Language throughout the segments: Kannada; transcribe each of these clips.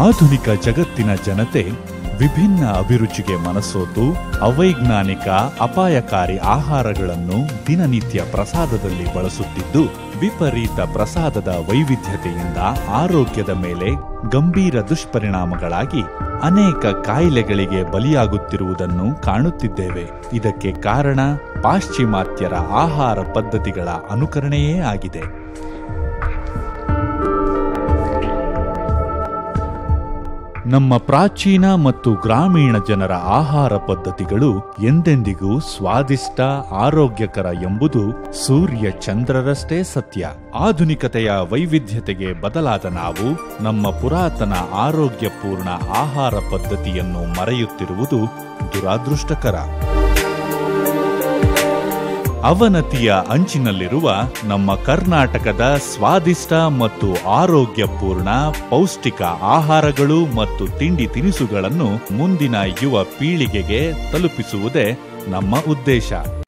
ಆಧುನಿಕ ಜಗತ್ತಿನ ಜನತೆ ವಿಭಿನ್ನ ಅಭಿರುಚಿಗೆ ಮನಸೋತು ಅವೈಜ್ಞಾನಿಕ ಅಪಾಯಕಾರಿ ಆಹಾರಗಳನ್ನು ದಿನನಿತ್ಯ ಪ್ರಸಾದದಲ್ಲಿ ಬಳಸುತ್ತಿದ್ದು ವಿಪರೀತ ಪ್ರಸಾದದ ವೈವಿಧ್ಯತೆಯಿಂದ ಆರೋಗ್ಯದ ಮೇಲೆ ಗಂಭೀರ ದುಷ್ಪರಿಣಾಮಗಳಾಗಿ ಅನೇಕ ಕಾಯಿಲೆಗಳಿಗೆ ಬಲಿಯಾಗುತ್ತಿರುವುದನ್ನು ಕಾಣುತ್ತಿದ್ದೇವೆ ಇದಕ್ಕೆ ಕಾರಣ ಪಾಶ್ಚಿಮಾತ್ಯರ ಆಹಾರ ಪದ್ಧತಿಗಳ ಅನುಕರಣೆಯೇ ಆಗಿದೆ ನಮ್ಮ ಪ್ರಾಚೀನ ಮತ್ತು ಗ್ರಾಮೀಣ ಜನರ ಆಹಾರ ಪದ್ಧತಿಗಳು ಎಂದೆಂದಿಗೂ ಸ್ವಾದಿಷ್ಟ ಆರೋಗ್ಯಕರ ಎಂಬುದು ಸೂರ್ಯ ಚಂದ್ರರಷ್ಟೇ ಸತ್ಯ ಆಧುನಿಕತೆಯ ವೈವಿಧ್ಯತೆಗೆ ಬದಲಾದ ನಾವು ನಮ್ಮ ಪುರಾತನ ಆರೋಗ್ಯಪೂರ್ಣ ಆಹಾರ ಪದ್ಧತಿಯನ್ನು ಮರೆಯುತ್ತಿರುವುದು ದುರಾದೃಷ್ಟಕರ ಅವನತಿಯ ಅಂಚಿನಲ್ಲಿರುವ ನಮ್ಮ ಕರ್ನಾಟಕದ ಸ್ವಾದಿಷ್ಟ ಮತ್ತು ಆರೋಗ್ಯಪೂರ್ಣ ಪೌಷ್ಟಿಕ ಆಹಾರಗಳು ಮತ್ತು ತಿಂಡಿ ತಿನಿಸುಗಳನ್ನು ಮುಂದಿನ ಯುವ ಪೀಳಿಗೆಗೆ ತಲುಪಿಸುವುದೇ ನಮ್ಮ ಉದ್ದೇಶ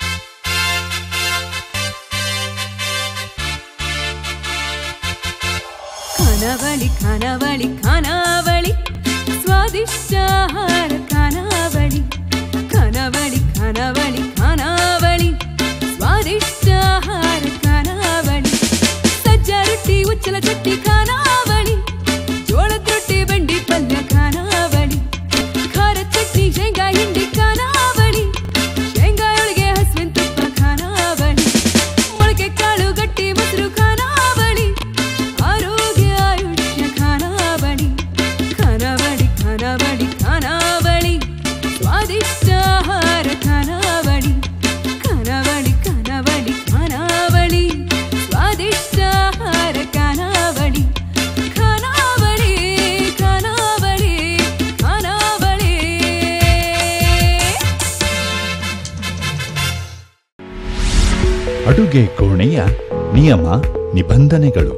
ಖಾನಾವಳಿ ಖಾನಾವಳಿ ಖಾನಾವಳಿ ಸ್ವಾದಿಷ್ಟ ಆಹಾರ ಖಾನಾವಳಿ ಖಾನಾವಳಿ ಖಾನಾವಳಿ ಖಾನಾವಳಿ ಸ್ವಾದಿಷ್ಟ ಆಹಾರ ಖಾನಾವಳಿ ಸಜ್ಜ ರೊಟ್ಟಿ ಉಚ್ಚಲ ಚಟ್ನಿ ಖಾನಾವಳಿ ಜೋಳದ ರೊಟ್ಟಿ ಬಂಡಿ ಪಲ್ಯ ಖಾನಾವಳಿ ಖಾರ ಚಟ್ನಿ ಶೇಂಗಾ ಹಿಂಡಿ ಖಾನಾವಳಿ ಶೇಂಗಾ ಒಳಗೆ ಹಸುವಿನ ತುಪ್ಪ ಖಾನಾವಳಿ ಮೊಳಕೆ ಕಾಳು ಗಟ್ಟಿ ಮೊಸರು ಖಾನಾವಳಿ ಆರೋಗ್ಯ ಆಯುಷ್ಯ ಖಾನಾವಳಿ ಖಾನಾವಳಿ ಖಾನಾವಳಿ ಖಾನಾವಳಿ ಸ್ವಾದಿಷ್ಟ ಆಹಾರ ಖಾನಾವಳಿ ಖಾನಾವಳಿ ಖಾನಾವಳಿ ಖಾನಾವಳಿ ಸ್ವಾದಿಷ್ಟ ಆಹಾರ ಖಾನಾವಳಿ ಖಾನಾವಳಿ ಖಾನಾವಳಿ ಖಾನಾವಳಿ ಅಡುಗೆ ಕೋಣೆಯ ನಿಯಮ ನಿಬಂಧನೆಗಳು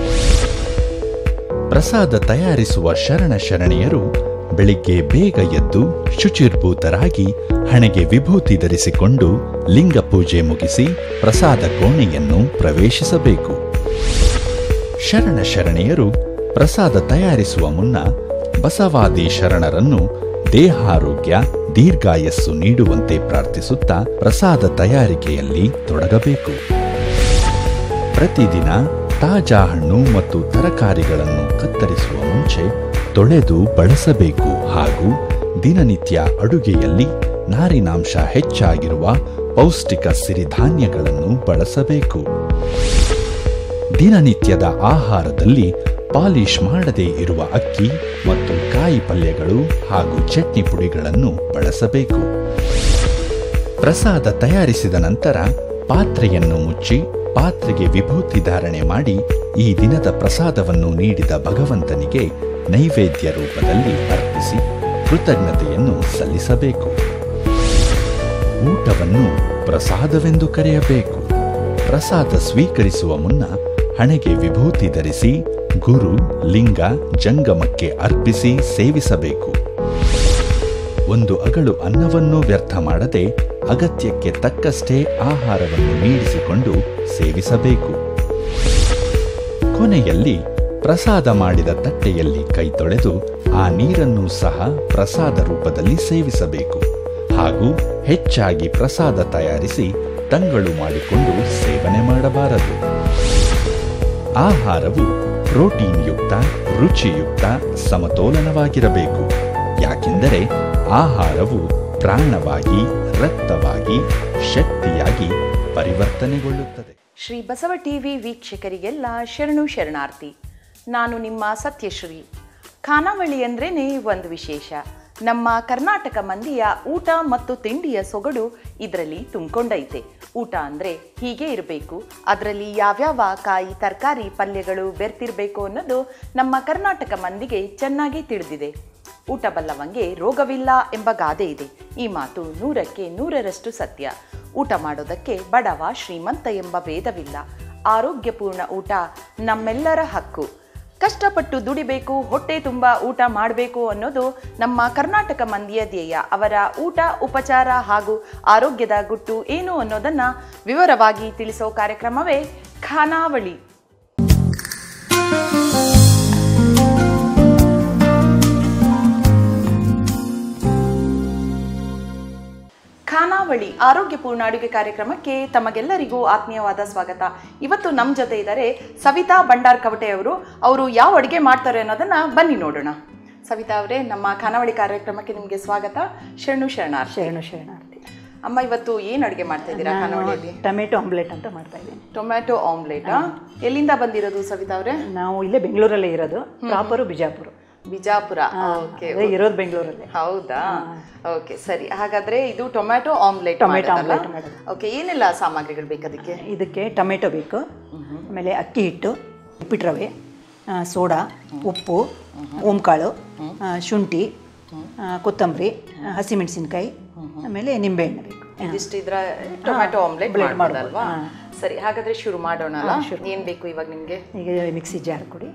ಪ್ರಸಾದ ತಯಾರಿಸುವ ಶರಣ ಶರಣೆಯರು ಬೆಳಿಗ್ಗೆ ಬೇಗ ಎದ್ದು ಶುಚಿರ್ಭೂತರಾಗಿ ಹಣೆಗೆ ವಿಭೂತಿ ಧರಿಸಿಕೊಂಡು ಲಿಂಗ ಪೂಜೆ ಮುಗಿಸಿ ಪ್ರಸಾದ ಕೋಣೆಯನ್ನು ಪ್ರವೇಶಿಸಬೇಕು ಶರಣ ಶರಣೆಯರು ಪ್ರಸಾದ ತಯಾರಿಸುವ ಮುನ್ನ ಬಸವಾದಿ ಶರಣರನ್ನು ದೇಹಾರೋಗ್ಯ ದೀರ್ಘಾಯಸ್ಸು ನೀಡುವಂತೆ ಪ್ರಾರ್ಥಿಸುತ್ತಾ ಪ್ರಸಾದ ತಯಾರಿಕೆಯಲ್ಲಿ ತೊಡಗಬೇಕು ಪ್ರತಿದಿನ ತಾಜಾ ಹಣ್ಣು ಮತ್ತು ತರಕಾರಿಗಳನ್ನು ಕತ್ತರಿಸುವ ಮುಂಚೆ ತೊಳೆದು ಬಳಸಬೇಕು ಹಾಗೂ ದಿನನಿತ್ಯ ಅಡುಗೆಯಲ್ಲಿ ನಾರಿನಾಂಶ ಹೆಚ್ಚಾಗಿರುವ ಪೌಷ್ಟಿಕ ಸಿರಿಧಾನ್ಯಗಳನ್ನು ಬಳಸಬೇಕು ದಿನನಿತ್ಯದ ಆಹಾರದಲ್ಲಿ ಪಾಲಿಶ್ ಮಾಡದೇ ಇರುವ ಅಕ್ಕಿ ಮತ್ತು ಕಾಯಿ ಪಲ್ಯಗಳು ಹಾಗೂ ಚಟ್ನಿ ಪುಡಿಗಳನ್ನು ಬಳಸಬೇಕು ಪ್ರಸಾದ ತಯಾರಿಸಿದ ನಂತರ ಪಾತ್ರೆಯನ್ನು ಮುಚ್ಚಿ ಪಾತ್ರೆಗೆ ವಿಭೂತಿ ಧಾರಣೆ ಮಾಡಿ ಈ ದಿನದ ಪ್ರಸಾದವನ್ನು ನೀಡಿದ ಭಗವಂತನಿಗೆ ನೈವೇದ್ಯ ರೂಪದಲ್ಲಿ ಅರ್ಪಿಸಿ ಕೃತಜ್ಞತೆಯನ್ನು ಸಲ್ಲಿಸಬೇಕು ಊಟವನ್ನು ಪ್ರಸಾದವೆಂದು ಕರೆಯಬೇಕು ಪ್ರಸಾದ ಸ್ವೀಕರಿಸುವ ಮುನ್ನ ಹಣೆಗೆ ವಿಭೂತಿ ಧರಿಸಿ ಗುರು ಲಿಂಗ ಜಂಗಮಕ್ಕೆ ಅರ್ಪಿಸಿ ಸೇವಿಸಬೇಕು ಒಂದು ಅಗಳು ಅನ್ನವನ್ನು ವ್ಯರ್ಥ ಮಾಡದೆ ಅಗತ್ಯಕ್ಕೆ ತಕ್ಕಷ್ಟೇ ಆಹಾರವನ್ನು ನೀಡಿಸಿಕೊಂಡು ಸೇವಿಸಬೇಕು ಕೊನೆಯಲ್ಲಿ ಪ್ರಸಾದ ಮಾಡಿದ ತಟ್ಟೆಯಲ್ಲಿ ಕೈ ತೊಳೆದು ಆ ನೀರನ್ನು ಸಹ ಪ್ರಸಾದ ರೂಪದಲ್ಲಿ ಸೇವಿಸಬೇಕು ಹಾಗೂ ಹೆಚ್ಚಾಗಿ ಪ್ರಸಾದ ತಯಾರಿಸಿ ತಂಗಳು ಮಾಡಿಕೊಂಡು ಸೇವನೆ ಮಾಡಬಾರದು ಆಹಾರವು ಪ್ರೋಟೀನ್ ಯುಕ್ತ ರುಚಿಯುಕ್ತ ಸಮತೋಲನವಾಗಿರಬೇಕು ಯಾಕೆಂದರೆ ಆಹಾರವು ಪ್ರಾಣವಾಗಿ ರಕ್ತವಾಗಿ ಶಕ್ತಿಯಾಗಿ ಪರಿವರ್ತನೆಗೊಳ್ಳುತ್ತದೆ ಶ್ರೀ ಬಸವ ಟಿವಿ ವೀಕ್ಷಕರಿಗೆಲ್ಲ ಶರಣು ಶರಣಾರ್ಥಿ ನಾನು ನಿಮ್ಮ ಸತ್ಯಶ್ರೀ ಖಾನಾವಳಿ ಅಂದ್ರೇನೆ ಒಂದು ವಿಶೇಷ ನಮ್ಮ ಕರ್ನಾಟಕ ಮಂದಿಯ ಊಟ ಮತ್ತು ತಿಂಡಿಯ ಸೊಗಡು ಇದರಲ್ಲಿ ತುಂಬಿಕೊಂಡೈತೆ ಊಟ ಅಂದರೆ ಹೀಗೆ ಇರಬೇಕು ಅದರಲ್ಲಿ ಯಾವ್ಯಾವ ಕಾಯಿ ತರಕಾರಿ ಪಲ್ಯಗಳು ಬೆರ್ತಿರ್ಬೇಕು ಅನ್ನೋದು ನಮ್ಮ ಕರ್ನಾಟಕ ಮಂದಿಗೆ ಚೆನ್ನಾಗಿ ತಿಳಿದಿದೆ ಊಟ ಬಲ್ಲವಂಗೆ ರೋಗವಿಲ್ಲ ಎಂಬ ಗಾದೆ ಇದೆ ಈ ಮಾತು ನೂರಕ್ಕೆ ನೂರರಷ್ಟು ಸತ್ಯ ಊಟ ಮಾಡೋದಕ್ಕೆ ಬಡವ ಶ್ರೀಮಂತ ಎಂಬ ಭೇದವಿಲ್ಲ ಆರೋಗ್ಯಪೂರ್ಣ ಊಟ ನಮ್ಮೆಲ್ಲರ ಹಕ್ಕು ಕಷ್ಟಪಟ್ಟು ದುಡಿಬೇಕು ಹೊಟ್ಟೆ ತುಂಬ ಊಟ ಮಾಡಬೇಕು ಅನ್ನೋದು ನಮ್ಮ ಕರ್ನಾಟಕ ಮಂದಿಯ ಧ್ಯೇಯ ಅವರ ಊಟ ಉಪಚಾರ ಹಾಗೂ ಆರೋಗ್ಯದ ಗುಟ್ಟು ಏನು ಅನ್ನೋದನ್ನ ವಿವರವಾಗಿ ತಿಳಿಸೋ ಕಾರ್ಯಕ್ರಮವೇ ಖಾನಾವಳಿ ಖಾನಾವಳಿ ಆರೋಗ್ಯಪೂರ್ಣ ಅಡುಗೆ ಕಾರ್ಯಕ್ರಮಕ್ಕೆ ತಮಗೆಲ್ಲರಿಗೂ ಆತ್ಮೀಯವಾದ ಸ್ವಾಗತ ಇವತ್ತು ನಮ್ಮ ಜೊತೆ ಇದ್ದಾರೆ ಸವಿತಾ ಭಂಡಾರ್ ಕವಟೆ ಅವರು ಅವರು ಯಾವ ಅಡುಗೆ ಮಾಡ್ತಾರೆ ಅನ್ನೋದನ್ನ ಬನ್ನಿ ನೋಡೋಣ ಸವಿತಾ ಅವರೇ ನಮ್ಮ ಖಾನಾವಳಿ ಕಾರ್ಯಕ್ರಮಕ್ಕೆ ನಿಮಗೆ ಸ್ವಾಗತ ಶರಣು ಶರಣಾರ್ಥಿ ಶರಣು ಶರಣಾರ್ಥಿ ಅಮ್ಮ ಇವತ್ತು ಏನು ಅಡುಗೆ ಮಾಡ್ತಾ ಇದ್ದೀರಾ ಖಾನಾವಳಿಯಲ್ಲಿ ಟೊಮೆಟೊ ಆಮ್ಲೆಟ್ ಅಂತ ಮಾಡ್ತಾ ಇದ್ದೀನಿ ಟೊಮ್ಯಾಟೊ ಆಮ್ಲೆಟ್ ಎಲ್ಲಿಂದ ಬಂದಿರೋದು ಸವಿತಾ ಅವರೇ ನಾವು ಇಲ್ಲೇ ಬೆಂಗಳೂರಲ್ಲೇ ಇರೋದು ಪ್ರಾಪರು ಬಿಜಾಪುರ ಬಿಜಾಪುರ ಓಕೆ ಅದೇ ಇರೋದು ಬೆಂಗಳೂರಲ್ಲೇ ಹೌದಾ ಓಕೆ ಸರಿ ಹಾಗಾದ್ರೆ ಇದು ಟೊಮ್ಯಾಟೊ ಆಮ್ಲೆಟ್ ಟೊಮೆಟೊ ಮಾಡೋದಲ್ಲ? ಆಮ್ಲೆಟ್ ಮಾಡೋದು. ಓಕೆ ಏನೆಲ್ಲ ಸಾಮಗ್ರಿಗಳು ಬೇಕು ಅದಕ್ಕೆ ಇದಕ್ಕೆ ಟೊಮೆಟೊ ಬೇಕು ಆಮೇಲೆ ಅಕ್ಕಿ ಹಿಟ್ಟು ಉಪ್ಪಿಟ್ಟು ರವೆ ಆ, ಸೋಡಾ ಉಪ್ಪು ಓಂಕಾಳು ಆ, ಶುಂಠಿ ಆ, ಕೊತ್ತಂಬರಿ ಆ, ಹಸಿಮೆಣಸಿನ್ಕಾಯಿ ಆಮೇಲೆ ನಿಂಬೆಹಣ್ಣು ಬೇಕು ಇದಿಷ್ಟು ಇದ್ರ ಟೊಮ್ಯಾಟೊ ಆಮ್ಲೆಟ್ omelette ಮಾಡ್ಬೋದಲ್ವಾ ಸರಿ ಹಾಗಾದ್ರೆ ಶುರು ಮಾಡೋಣ ಅಲ್ಲ ಏನ್ ಬೇಕು ಇವಾಗ ನಿಮ್ಗೆ ಈಗ ಮಿಕ್ಸಿ ಜಾರ್ ಕೊಡಿ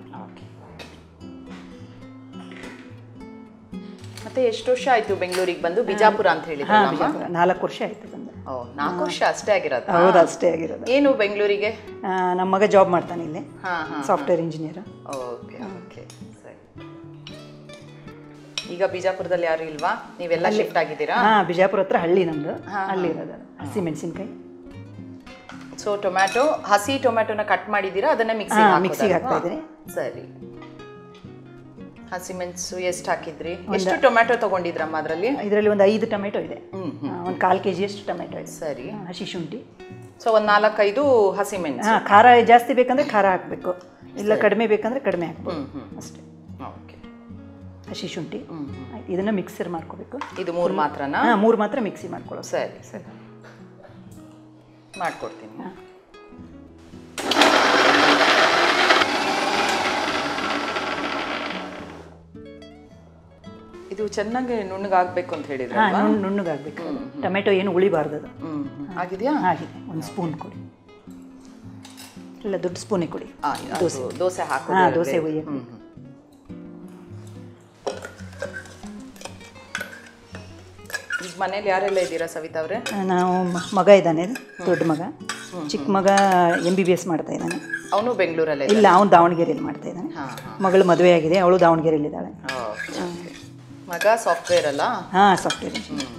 ಮತ್ತೆ ಎಷ್ಟು ವರ್ಷ ಆಯ್ತು ಬೆಂಗಳೂರಿಗೆ ಬಂದು ಬಿಜಾಪುರ ಅಂತ ಹಾಂ ಹೇಳಿದ್ರಲ್ಲ ಅಮ್ಮ? ಬಿಜಾಪುರ ನಾಲ್ಕು ವರ್ಷ ಆಯಿತು ಬಂದು ಓ ನಾಲ್ಕು ವರ್ಷ ಅಷ್ಟೇ ಆಗಿರೋದು ಹೌದು ಅಷ್ಟೇ ಆಗಿರೋದು ಏನು ಬೆಂಗಳೂರಿಗೆ ಆ, ನಮ್ಮ ಮಗ ಜಾಬ್ ಮಾಡ್ತಾನೆ ಇಲ್ಲೇ ಹಾ ಹಾ ಸಾಫ್ಟ್ವೇರ್ ಇಂಜಿನಿಯರ್ ಓಕೆ ಓಕೆ ಸರಿ ಈಗ ಬಿಜಾಪುರದಲ್ಲಿ ಯಾರು ಇಲ್ವಾ ನೀವೆಲ್ಲ ಶಿಫ್ಟ್ ಆಗಿದ್ದೀರಾ ಹಾಂ ಬಿಜಾಪುರ ಹತ್ರ ಹಳ್ಳಿ ನಮ್ಮದು ಅಲ್ಲಿ ಇರೋದು ಹಸಿಮೆಣಸಿನ್ಕಾಯಿ ಸೊ ಟೊಮ್ಯಾಟೊ ಹಸಿ ಟೊಮ್ಯಾಟೊನ ಕಟ್ ಮಾಡಿದ್ದೀರಾ ಅದನ್ನ ಮಿಕ್ಸಿ ಹಾ, ಮಿಕ್ಸಿಗೆ ಹಾಕ್ತಾ ಇದ್ದೀನಿ. ಸರಿ ಹಸಿಮೆಣಸು ಎಷ್ಟು ಹಾಕಿದ್ರಿ ಎಷ್ಟು ಟೊಮ್ಯಾಟೊ ತಗೊಂಡಿದ್ರಮ್ಮ ಅದರಲ್ಲಿ ಇದರಲ್ಲಿ ಒಂದು ಐದು ಟೊಮೆಟೊ ಇದೆ ಹ್ಮ್ ಒಂದು ಕಾಲು ಕೆ ಜಿಯಷ್ಟು ಟೊಮೆಟೊ ಇದೆ ಸರಿ ಆ, ಹಸಿ ಶುಂಠಿ ಸೊ ಒಂದ್ ನಾಲ್ಕೈದು ಹಸಿಮೆಣಸು ಹಾಂ ಖಾರ ಜಾಸ್ತಿ ಬೇಕಂದ್ರೆ ಖಾರ ಹಾಕಬೇಕು ಇಲ್ಲ ಕಡಿಮೆ ಬೇಕಂದ್ರೆ ಕಡಿಮೆ ಹಾಕ್ಬೋದು ಹ್ಮ್ ಹ್ಮ್ ಅಷ್ಟೇ ಓಕೆ ಹಸಿ ಶುಂಠಿ ಹ್ಮ್ ಆಯ್ತು, ಇದನ್ನ ಮಿಕ್ಸರ್ ಮಾಡ್ಕೋಬೇಕು ಇದು ಮೂರು ಮಾತ್ರನಾ ಹಾಂ ಮೂರು ಮಾತ್ರ ಮಿಕ್ಸಿ ಮಾಡ್ಕೊಳ್ಳೋದು ಸರಿ ಸರಿ ಮಾಡ್ಕೊಡ್ತೀನಿ ಇದು ಚೆನ್ನಾಗಿ ನುಣ್ಣಗಾಗ್ಬೇಕು ಅಂತ ಹೇಳಿದ್ರೆ ಹಾಂ ನುಣ್ಣು ನುಣ್ಣಗಾಗಬೇಕು ಟೊಮೆಟೊ ಏನು ಉಳಿಬಾರ್ದು ಅದು ಹ್ಮ್ ಹ್ಮ್. ಆಗಿದ್ಯಾ ಆಗಿದೆ ಒಂದು ಸ್ಪೂನ್ ಕೊಡಿ ಇಲ್ಲ ದೊಡ್ಡ ಸ್ಪೂನೇ ಕೊಡಿ ಆ, ಅದು ದೋಸೆ ಹಾಕೋದು ಹಾಂ ಇರುತ್ತೆ. ದೋಸೆ ಹುಯ್ಯಕ್ಕೆ ಹ್ಮ್ ಹ್ಮ್. ಈಗ ಮನೇಲಿ ಯಾರೆಲ್ಲ ಇದ್ದೀರಾ ಸವಿತಾ ಅವ್ರೆ ನಾವು ಮ- ಮಗ ಇದ್ದಾನೆ ದೊಡ್ಡ ಮಗ ಚಿಕ್ಕ ಮಗ ಎಮ್ ಬಿ ಬಿ ಎಸ್ ಮಾಡ್ತಾ ಇದ್ದಾನೆ ಅವನು ಬೆಂಗಳೂರಲ್ಲೇ ಇಲ್ಲ ಅವನು ದಾವಣಗೆರೆಯಲ್ಲಿ ಮಾಡ್ತಾ ಇದ್ದಾನೆ ಹಾ ಹಾ ಮಗಳು ಮದುವೆ ಆಗಿದೆ ಅವಳು ದಾವಣಗೆರೆಯಲ್ಲಿದ್ದಾಳೆ ಓಕೆ, ಓಕೆ. ಮಗ ಸಾಫ್ಟ್ವೇರ್ ಅಲ್ಲ ಹಾಂ ಸಾಫ್ಟ್ವೇರ್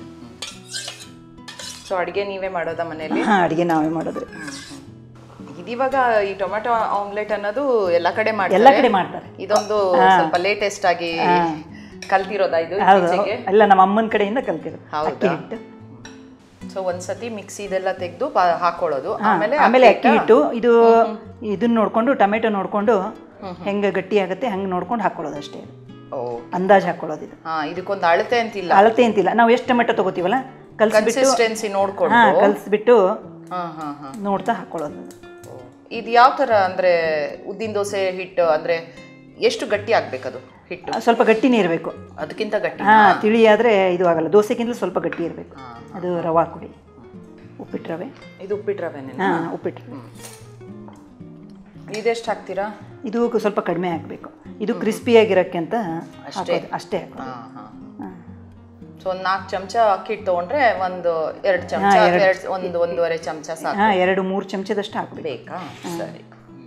ಸೊ ಅಡುಗೆ ನೀವೇ ಮಾಡೋದಾ ಮನೇಲಿ ಹಾಂ ಅಡುಗೆ ನಾವೇ ಮಾಡಿದ್ರಿ ಇದಿವಾಗ ಈ ಟೊಮ್ಯಾಟೊ ಆಮ್ಲೆಟ್ ಅನ್ನೋದು ಎಲ್ಲ ಕಡೆ ಎಲ್ಲ ಮಾಡ್ತಾರೆ ಕಡೆ ಮಾಡ್ತಾರೆ ಇದೊಂದು ಸ್ವಲ್ಪ ಲೇಟೆಸ್ಟ್ ಆಗಿ ಕಲ್ತಿರೋದಾ ಇದು ಹೌದು ಇತ್ತೀಚೆಗೆ ಎಲ್ಲ ನಮ್ಮ ಅಮ್ಮನ ಕಡೆಯಿಂದ ಕಲ್ತಿರೋದು ಹೌದಾ? ಅಕ್ಕಿ ಹಿಟ್ಟು ಸೊ ಒಂದ್ಸತಿ ಮಿಕ್ಸಿ ಇದೆಲ್ಲ ತೆಗೆದು ಹಾಕೊಳ್ಳೋದು ಆಮೇಲೆ ಆಮೇಲೆ ಅಕ್ಕಿ ಹಿಟ್ಟು ಇದು ಇದನ್ನ ನೋಡ್ಕೊಂಡು ಟೊಮೆಟೊ ನೋಡ್ಕೊಂಡು ಹೆಂಗೆ ಗಟ್ಟಿ ಆಗುತ್ತೆ ಹಂಗೆ ನೋಡ್ಕೊಂಡು ಹಾಕೊಳ್ಳೋದು ಅಷ್ಟೇ ಓ ಅಂದಾಜು ಹಾಕೊಳ್ಳೋದು ಇದು ಹಾ ಇದಕ್ಕೊಂದು ಅಳತೆ ಅಂತಿಲ್ಲ ಅಳತೆ ಅಂತಿಲ್ಲ ನಾವು ಎಷ್ಟು ಟೊಮೆಟೊ ತಗೋತೀವಲ್ಲ ಕಲ್ಸ್ಬಿಟ್ಟು ಕನ್ಸಿಸ್ಟೆನ್ಸಿ ನೋಡ್ಕೊಂಡು ಹಾಂ ಕಲ್ಸ್ಬಿಟ್ಟು ಹಾ ಹಾ ಹಾ ನೋಡ್ತಾ ಹಾಕೊಳ್ಳೋದು ಇದು ಯಾವ ತರ ಅಂದ್ರೆ ಉದ್ದಿನ ದೋಸೆ ಹಿಟ್ಟು ಅಂದ್ರೆ ಎಷ್ಟು ಗಟ್ಟಿ ಆಗ್ಬೇಕದು ಹಿಟ್ಟು ಆ, ಸ್ವಲ್ಪ ಗಟ್ಟಿನೇ ಇರಬೇಕು ಅದಕ್ಕಿಂತ ಗಟ್ಟಿ ಹಾಂ ತಿಳಿ ಆದರೆ ಇದು ಆಗಲ್ಲ ದೋಸೆಗಿಂತಲೂ ಸ್ವಲ್ಪ ಗಟ್ಟಿ ಇರಬೇಕು ಅದು ರವಾ ಕುಡಿ ಉಪ್ಪಿಟ್ಟು ರವೆ ಇದು ಉಪ್ಪಿಟ್ಟು ರವೆನೆ ಹಾಂ ಉಪ್ಪಿಟ್ಟು ರವೆ. ಇದೆಷ್ಟು ಹಾಕ್ತೀರಾ ಇದು ಸ್ವಲ್ಪ ಕಡಿಮೆ ಹಾಕಬೇಕು ಇದು ಕ್ರಿಸ್ಪಿಯಾಗಿರೋಕ್ಕೆ ಅಂತ ಹಾಕೋದು ಅಷ್ಟೇ ಹಾಕೋದು ಹಾ ಹಾ ಹಾಂ ಸೊ ಒಂದು ನಾಲ್ಕು ಚಮಚ ಅಕ್ಕಿ ಹಿಟ್ಟು ತಗೊಂಡ್ರೆ ಒಂದು ಎರಡು ಚಮಚ ಎರಡು ಒಂದು ಒಂದೂವರೆ ಚಮಚ ಸಾಕು ಹಾಂ ಎರಡು ಮೂರು ಚಮಚದಷ್ಟು ಹಾಕಬೇಕು ಬೇಕಾ ಸರಿ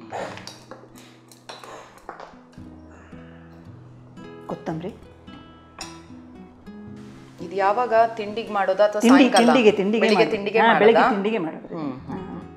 ಕೊತ್ತಂಬರಿ ಇದು ಯಾವಾಗ ತಿಂಡಿಗೆ ಮಾಡೋದಾ ಅಥವಾ ತಿಂಡಿ ಸಾಯಂಕಾಲ ತಿಂಡಿಗೆ ತಿಂಡಿಗೆ ಬೆಳಿಗ್ಗೆ ಮಾಡೋದು. ತಿಂಡಿಗೆ ಹಾ, ಬೆಳಿಗ್ಗೆ ಮಾಡೋದಾ? ತಿಂಡಿಗೆ ಮಾಡೋದು ಹ್ಮ್ ಹಾ.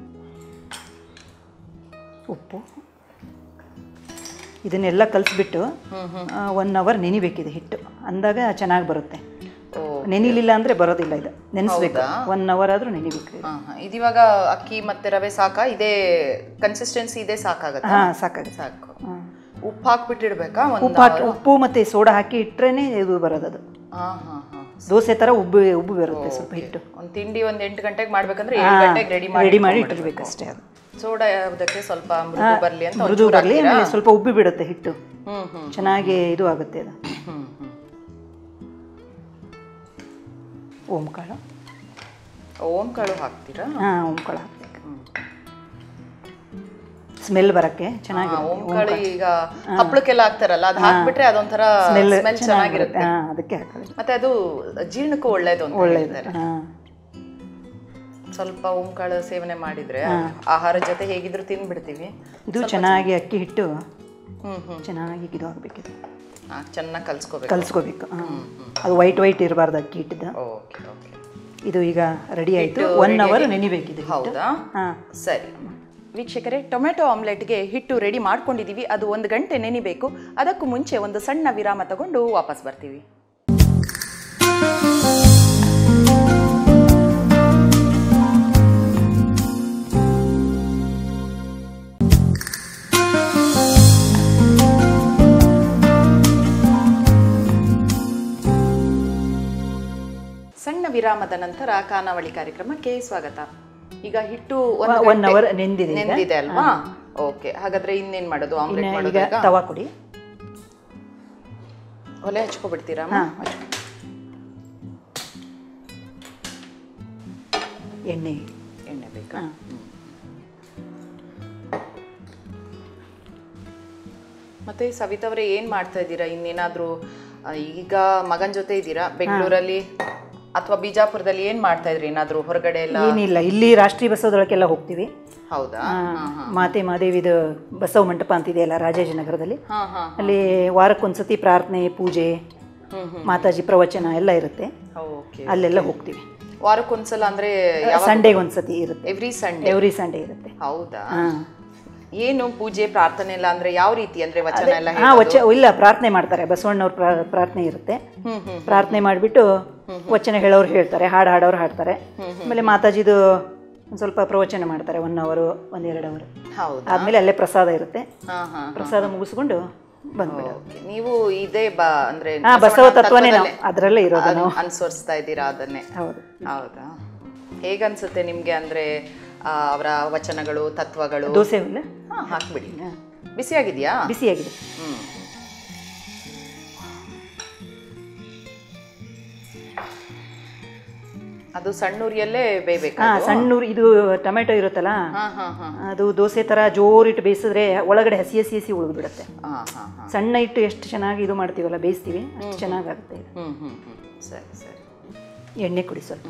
ಉಪ್ಪು ಇದನ್ನೆಲ್ಲ ಕಲಿಸ್ಬಿಟ್ಟು ಒನ್ ಅವರ್ ನೆನಿಬೇಕಿದೆ ಹಿಟ್ಟು ಅಂದಾಗ ಚೆನ್ನಾಗಿ ಬರುತ್ತೆ ಓ ನೆನಿಲಿಲ್ಲ ಅಂದರೆ ಬರೋದಿಲ್ಲ ಇದು ನೆನೆಸ್ಬೇಕು ಒನ್ ಅವರ್ ಆದರೂ ನೆನಿಬೇಕು ಹಾ ಹಾ ಇದಿವಾಗ ಅಕ್ಕಿ ಮತ್ತೆ ರವೆ ಸಾಕಾ ಇದೇ ಕನ್ಸಿಸ್ಟೆನ್ಸಿ ಇದೇ ಸಾಕಾಗತ್ತಾ ಹಾಂ ಸಾಕಾಗುತ್ತೆ ಸಾಕು ಹಾಂ ಉಪ್ಪು ಹಾಕ್ಬಿಟ್ಟಿಡ್ಬೇಕಾ ಒಂದು ಉಪ್ಪು ಹಾಕಿ ಉಪ್ಪು ಮತ್ತು ಸೋಡಾ ಹಾಕಿ ಇಟ್ರೇನೆ ಇದು ಬರೋದು ಅದು ಹಾ ಹಾ ಹಾ ದೋಸೆ ಥರ ಉಬ್ಬು ಉಬ್ಬು ಬರುತ್ತೆ ಸ್ವಲ್ಪ ಹಿಟ್ಟು ಒಂದು ತಿಂಡಿ ಒಂದು ಎಂಟು ಗಂಟೆಗೆ ಮಾಡ್ಬೇಕಂದ್ರೆ ಏಳು ಗಂಟೆಗೆ ರೆಡಿ ಮಾಡಿ ರೆಡಿ ಮಾಡಿ ಇಟ್ಟಿರ್ಬೇಕು ಅಷ್ಟೇ ಅದು ಸೋಡಾ ಯಾವುದಕ್ಕೆ ಸ್ವಲ್ಪ ಮೃದು ಬರ್ಲಿ ಅಂತ ಮೃದು ಒಂಚೂರು ಬರಲಿ ಹಾಕ್ತೀರಾ? ಆಮೇಲೆ ಸ್ವಲ್ಪ ಉಬ್ಬಿ ಬಿಡುತ್ತೆ ಹಿಟ್ಟು ಹ್ಮ್ ಹ್ಮ್ ಚೆನ್ನಾಗಿ ಇದು ಆಗುತ್ತೆ ಅದು ಹ್ಮ್ ಹ್ಮ್ ಓಂಕಾಳು ಓಂ ಕಾಳು ಹಾಕ್ತೀರಾ ಹಾಂ ಓಂಕಾಳು ಹಾಕಬೇಕು ಸ್ಮೆಲ್ ಬರಕ್ಕೆ ಚೆನ್ನಾಗಿ ಓಂ ಕಾಳು ಈಗ ಹಪ್ಪಳಕ್ಕೆಲ್ಲ ಹಾಕ್ತಾರಲ್ಲ ಅದು ಹಾಕ್ಬಿಟ್ರೆ ಅದೊಂಥರ ಸ್ಮೆಲ್ ಸ್ಮೆಲ್ ಚೆನ್ನಾಗಿರುತ್ತೆ ಹಾಂ ಅದಕ್ಕೆ ಹಾಕೋದು ಮತ್ತೆ ಅದು ಜೀರ್ಣಕ್ಕೂ ಒಳ್ಳೇದು ಅಂತ ಹೇಳ್ತಾರೆ ಹಾಂ ಸ್ವಲ್ಪ ಓಂಕಾಳು ಸೇವನೆ ಮಾಡಿದ್ರೆ ಆಹಾರ ಜೊತೆ ಹೇಗಿದ್ರು ತಿನ್ಬಿಡ್ತೀವಿ ಇದು ಚೆನ್ನಾಗಿ ಅಕ್ಕಿ ಹಿಟ್ಟು ಹ್ಮ್ ಹ್ಮ್ ಚೆನ್ನಾಗಿ ಇದು ಆಗಬೇಕಿದು ಚೆನ್ನಾಗಿ ಕಲ್ಸ್ಕೋಬೇಕು ಕಲಿಸ್ಕೋಬೇಕು ಹಾಂ ಅದು ವೈಟ್ ವೈಟ್ ಇರಬಾರ್ದು ಅಕ್ಕಿ ಹಿಟ್ಟಿದ್ದು ಓಕೆ ಓಕೆ ಇದು ಈಗ ರೆಡಿ ಆಯಿತು ಹಿಟ್ಟು ಒನ್ ready ಅವರ್ ಆಗಿ- ನೆನಿಬೇಕಿದೆ ಹೌದಾ ಹಾಂ ಸರಿ ವೀಕ್ಷಕರೇ ಟೊಮೆಟೊ ಆಮ್ಲೆಟ್ಗೆ ಹಿಟ್ಟು ರೆಡಿ ಮಾಡ್ಕೊಂಡಿದ್ದೀವಿ ಅದು ಒಂದು ಗಂಟೆ ನೆನಿಬೇಕು ಅದಕ್ಕೂ ಮುಂಚೆ ಒಂದು ಸಣ್ಣ ವಿರಾಮ ತಗೊಂಡು ವಾಪಸ್ ಬರ್ತೀವಿ ಸಣ್ಣ ವಿರಾಮದ ನಂತರ ಖಾನಾವಳಿ ಕಾರ್ಯಕ್ರಮಕ್ಕೆ ಸ್ವಾಗತ ಈಗ ಹಿಟ್ಟು ಒಂದು ಒ- one ಗಂಟೆ hour ನೆಂದಿದೆ ಈಗ. ನೆಂದಿದೆ ಅಲ್ವಾ ಓಕೆ ಹಾಗಾದ್ರೆ ಇನ್ನೇನ್ ಮಾಡೋದು ಆಮ್ಲೆಟ್ ಇನ್ನು ಮಾಡೋದು ಈಗ ಈಗ ತವಾ ಕೊಡಿ ಒಲೆ ಹಚ್ಕೊಬಿಡ್ತೀರಾ ಹಾಂ ಎಣ್ಣೆ ಎಣ್ಣೆ ಬೇಕಾ ಹಾಂ ಮತ್ತೆ ಸವಿತವ್ರೆ ಏನ್ ಮಾಡ್ತಾ ಇದ್ದೀರಾ ಇನ್ನೇನಾದ್ರೂ ಆ, ಈಗ ಮಗನ್ ಜೊತೆ ಇದ್ದೀರಾ ಬೆಂಗಳೂರಲ್ಲಿ ಅಥವಾ ಬಿಜಾಪುರದಲ್ಲಿ ಏನ್ ಮಾಡ್ತಾ ಇದ್ರಿ ಏನಾದ್ರೂ ಹೊರಗಡೆ ಎಲ್ಲ ಏನಿಲ್ಲ ಇಲ್ಲಿ ರಾಷ್ಟ್ರೀಯ ಬಸವದೊಳಗೆಲ್ಲ ಹೋಗ್ತೀವಿ ಹೌದಾ ಆ, ಮಾತೆ ಮಾದೇವಿದು ಬಸವ ಮಂಟಪ ಅಂತಿದೆಯಲ್ಲ ರಾಜಾಜಿನಗರದಲ್ಲಿ ಹಾ ಹಾ ಅಲ್ಲಿ ವಾರಕ್ಕೊಂದ್ಸತಿ ಪ್ರಾರ್ಥನೆ ಪೂಜೆ ಹ್ಮ್ ಹ್ಮ್ ಮಾತಾಜಿ ಪ್ರವಚನ ಎಲ್ಲ ಇರುತ್ತೆ ಓಕೆ ಅಲ್ಲೆಲ್ಲ ಹೋಗ್ತೀವಿ ವಾರಕ್ಕೊಂದ್ಸಲ ಅಂದ್ರೆ ಸಂಡೇಗೆ ಒಂದ್ಸತಿ ಇರುತ್ತೆ ಎವ್ರಿ ಸಂಡೇ ಎವ್ರಿ ಸಂಡೇ ಇರುತ್ತೆ ಹೌದಾ ಹಾಂ ಏನು ಪೂಜೆ ಪ್ರಾರ್ಥನೆ ಎಲ್ಲ ಅಂದ್ರೆ ಯಾವ ರೀತಿ ಅಂದ್ರೆ ವಚನ ಎಲ್ಲ ಹಾಂ ಹೇಳೋದು? ವಚ ಇಲ್ಲ ಪ್ರಾರ್ಥನೆ ಮಾಡ್ತಾರೆ ಬಸವಣ್ಣವ್ರ ಪ್ರಾ- ಪ್ರಾರ್ಥನೆ ಇರುತ್ತೆ ಹ್ಮ್ ಹ್ಮ್ ಪ್ರಾರ್ಥನೆ ಮಾಡಿಬಿಟ್ಟು ವಚನ ಹೇಳೋರು ಹೇಳ್ತಾರೆ ಹಾಡು ಹಾಡೋರು ಹಾಡ್ತಾರೆ ಆಮೇಲೆ ಮಾತಾಜಿದು ಒಂದು ಸ್ವಲ್ಪ ಪ್ರವಚನ ಮಾಡ್ತಾರೆ ಒನ್ ಅವರು ಒಂದೆರಡು ಅವರು ಹೌದಾ ಆದಮೇಲೆ ಅಲ್ಲೇ ಪ್ರಸಾದ ಇರುತ್ತೆ ಹಾ ಹಾ ಪ್ರಸಾದ ಮುಗಿಸ್ಕೊಂಡು ಬಂದ್ಬಿಡೋದು ಓಕೆ ನೀವು ಇದೇ ಬಾ ಅಂದ್ರೆ ಹಾಂ ಬಸವ ತತ್ವನೇ ನಾವು ಅದರಲ್ಲೇ ಇರೋದು ಅನ್- ನಾವು ಅನ್ಸೋರ್ಸ್ತಾ ಇದ್ದೀರಾ ಅದನ್ನೇ ಹೌದು ಹೌದಾ ಹೇಗನ್ಸುತ್ತೆ ನಿಮ್ಗೆ ಅಂದ್ರೆ ಆ, ಅವರ ವಚನಗಳು ತತ್ವಗಳು ದೋಸೆ ಇಲ್ಲ ಹಾ, ಹಾಕ್ಬಿಡಿ ಬಿಸಿಯಾಗಿದ್ಯಾ ಬಿಸಿಯಾಗಿದೆ ಹ್ಮ್ ಅದು ಸಣ್ಣ ಉರಿಯಲ್ಲೇ ಬೇಯ್ಬೇಕಾ ಹಾಂ ಅದು? ಸಣ್ಣ ಉರಿ- ಇದು ಟೊಮೆಟೊ ಇರುತ್ತಲ್ಲ ಹಾ ಹಾ ಹಾ ಅದು ದೋಸೆ ಥರ ಜೋರಿಟ್ಟು ಬೇಯಿಸಿದ್ರೆ ಒಳಗಡೆ ಹಸಿ ಹಸಿ ಹಸಿ ಉಳಿದ್ಬಿಡುತ್ತೆ ಹಾ ಹಾ ಹಾ ಸಣ್ಣ ಇಟ್ಟು ಎಷ್ಟು ಚೆನ್ನಾಗಿ ಇದು ಮಾಡ್ತೀವಲ್ಲ ಬೇಯಿಸ್ತೀವಿ ಅಷ್ಟು ಚೆನ್ನಾಗಾಗುತ್ತೆ ಇದು ಹ್ಮ್ ಹ್ಮ್ ಹ್ಮ್ ಸರಿ ಸರಿ ಎಣ್ಣೆ ಕುಡಿ ಸ್ವಲ್ಪ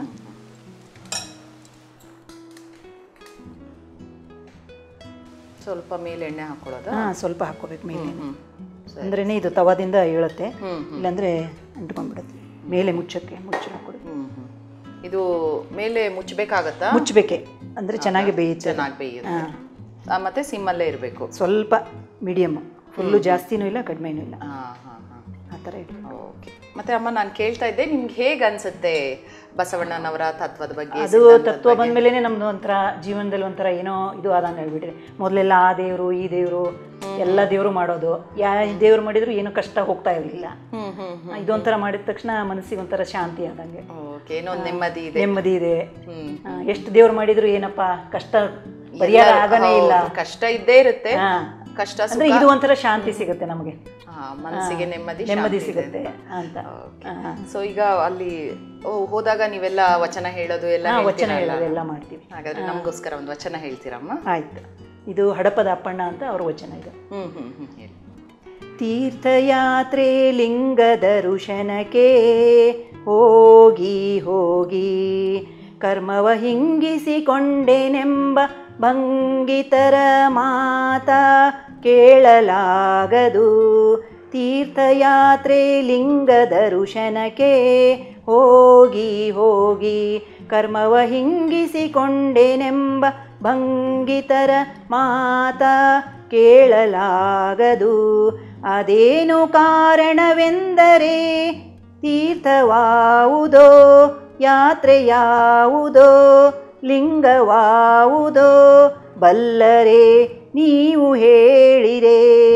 ಸ್ವಲ್ಪ ಮೇಲೆ ಎಣ್ಣೆ ಹಾಕೊಳ್ಳೋದಾ ಹಾಂ ಸ್ವಲ್ಪ ಹಾಕ್ಕೋಬೇಕು ಮೇಲೆ ಹ್ಮ್ ಸರಿ ಅಂದ್ರೇ ಇದು ತವಾದಿಂದ ಏಳುತ್ತೆ ಹ್ಮ್ ಇಲ್ಲಾಂದರೆ ಅಂಟ್ಕೊಂಡ್ಬಿಡುತ್ತೆ ಮೇಲೆ ಮುಚ್ಚಕ್ಕೆ ಮುಚ್ಚಿ ಹಾಕೊಡಿ ಹ್ಮ್ ಹ್ಮ್ ಇದು ಮೇಲೆ ಮುಚ್ಚಬೇಕಾಗತ್ತಾ ಮುಚ್ಚಬೇಕೆ ಅಂದರೆ ಚೆನ್ನಾಗಿ ಬೇಯುತ್ತೆ ಅದು. ಚೆನ್ನಾಗಿ ಬೇಯುತ್ತೆ ಹಾಂ ಆ, ಮತ್ತೆ ಸಿಮ್ಮಲ್ಲೇ ಇರಬೇಕು ಸ್ವಲ್ಪ ಮೀಡಿಯಮ್ ಫುಲ್ಲು ಜಾಸ್ತಿನೂ ಇಲ್ಲ ಕಡಿಮೆನೂ ಇಲ್ಲ ಹಾ ಹಾ ಹಾ ಆ ಥರ ಇಡಬೇಕು ಓಕೆ ಮತ್ತೆ ಅಮ್ಮ ನಾನು ಕೇಳ್ತಾ ಇದ್ದೆ ನಿಮ್ಗೆ ಹೇಗೆ ಅನ್ಸುತ್ತೆ ಬಸವಣ್ಣನವರ ತತ್ವದ ಬಗ್ಗೆ ಅದು ತತ್ವ ಬಂದ್ಮೇಲೆ ನಮ್ದು ಒಂಥರ ಜೀವನದಲ್ಲಿ ಒಂಥರ ಏನೋ ಇದು ಆದಂಗೆ ಹೇಳ್ಬಿಟ್ರಿ ಮೊದಲೆಲ್ಲ ಆ ದೇವರು ಈ ದೇವರು ಎಲ್ಲ ದೇವರು ಮಾಡೋದು ಯಾ ದೇವ್ರು ಮಾಡಿದ್ರು ಏನೂ ಕಷ್ಟ ಹೋಗ್ತಾ ಇರಲಿಲ್ಲ ಹ್ಮ್ ಹ್ಮ್ ಇದೊಂಥರ ಮಾಡಿದ ತಕ್ಷಣ ಮನಸ್ಸಿಗೆ ಒಂಥರ ಶಾಂತಿ ಆದಂಗೆ ಓಕೆ ಏನೋ ಒಂದ್ ನೆಮ್ಮದಿ ಇದೆ ನೆಮ್ಮದಿ ಇದೆ ಹ್ಮ್ ಆ, ಎಷ್ಟು ದೇವ್ರು ಮಾಡಿದ್ರು ಏನಪ್ಪ ಕಷ್ಟ ಪರಿಹಾರ ಆಗನೇ ಇಲ್ಲ ಹೌದು, ಕಷ್ಟ ಇದ್ದೇ ಇರುತ್ತೆ ಹಾ. ಕಷ್ಟ ಅಂದ್ರೆ ಇದು ಒಂಥರ ಶಾಂತಿ ಸಿಗುತ್ತೆ ನಮಗೆ ಹಾ, ಮನಸ್ಸಿಗೆ ನೆಮ್ಮದಿ ನೆಮ್ಮದಿ ಶಾಂತಿ ಇದೆ ಸಿಗುತ್ತೆ ಅಂತ ಆ, ಸೊ ಈಗ ಅಲ್ಲಿ ಓ ಹೋದಾಗ ನೀವೆಲ್ಲ ವಚನ ಹೇಳೋದು ಎಲ್ಲ ಆ, ವಚನ ಹೇಳ್ತೀರಲ್ಲ? ಹೇಳೋದು ಎಲ್ಲ ಮಾಡ್ತೀವಿ ಹಾಗಾದ್ರೆ ನಮಗೋಸ್ಕರ ಒಂದು ವಚನ ಹೇಳ್ತೀರಮ್ಮ ಆಯ್ತು ಇದು ಹಡಪದ ಅಪ್ಪಣ್ಣ ಅಂತ ಅವ್ರ ವಚನ ಇದು ಹ್ಮ್ ಹ್ಮ್ ಹ್ಮ್ ಹೇಳಿ ತೀರ್ಥಯಾತ್ರೆ ಲಿಂಗ ದರ್ಶನಕ್ಕೆ ಹೋಗಿ ಹೋಗಿ ಕರ್ಮವ ಹಿಂಗಿಸಿಕೊಂಡೆನೆಂಬ ಭಂಗಿತರ ಮಾತ ಕೇಳಲಾಗದು ತೀರ್ಥಯಾತ್ರೆ ಲಿಂಗ ದರ್ಶನಕ್ಕೆ ಹೋಗಿ ಹೋಗಿ ಕರ್ಮವ ಹಿಂಗಿಸಿಕೊಂಡೆನೆಂಬ ಭಂಗಿತರ ಮಾತ ಕೇಳಲಾಗದು ಅದೇನು ಕಾರಣವೆಂದರೆ ತೀರ್ಥವಾವುದೋ ಯಾತ್ರೆಯಾವುದೋ ಲಿಂಗವಾವುದೋ ಬಲ್ಲರೆ ನೀವು ಹೇಳಿರೆ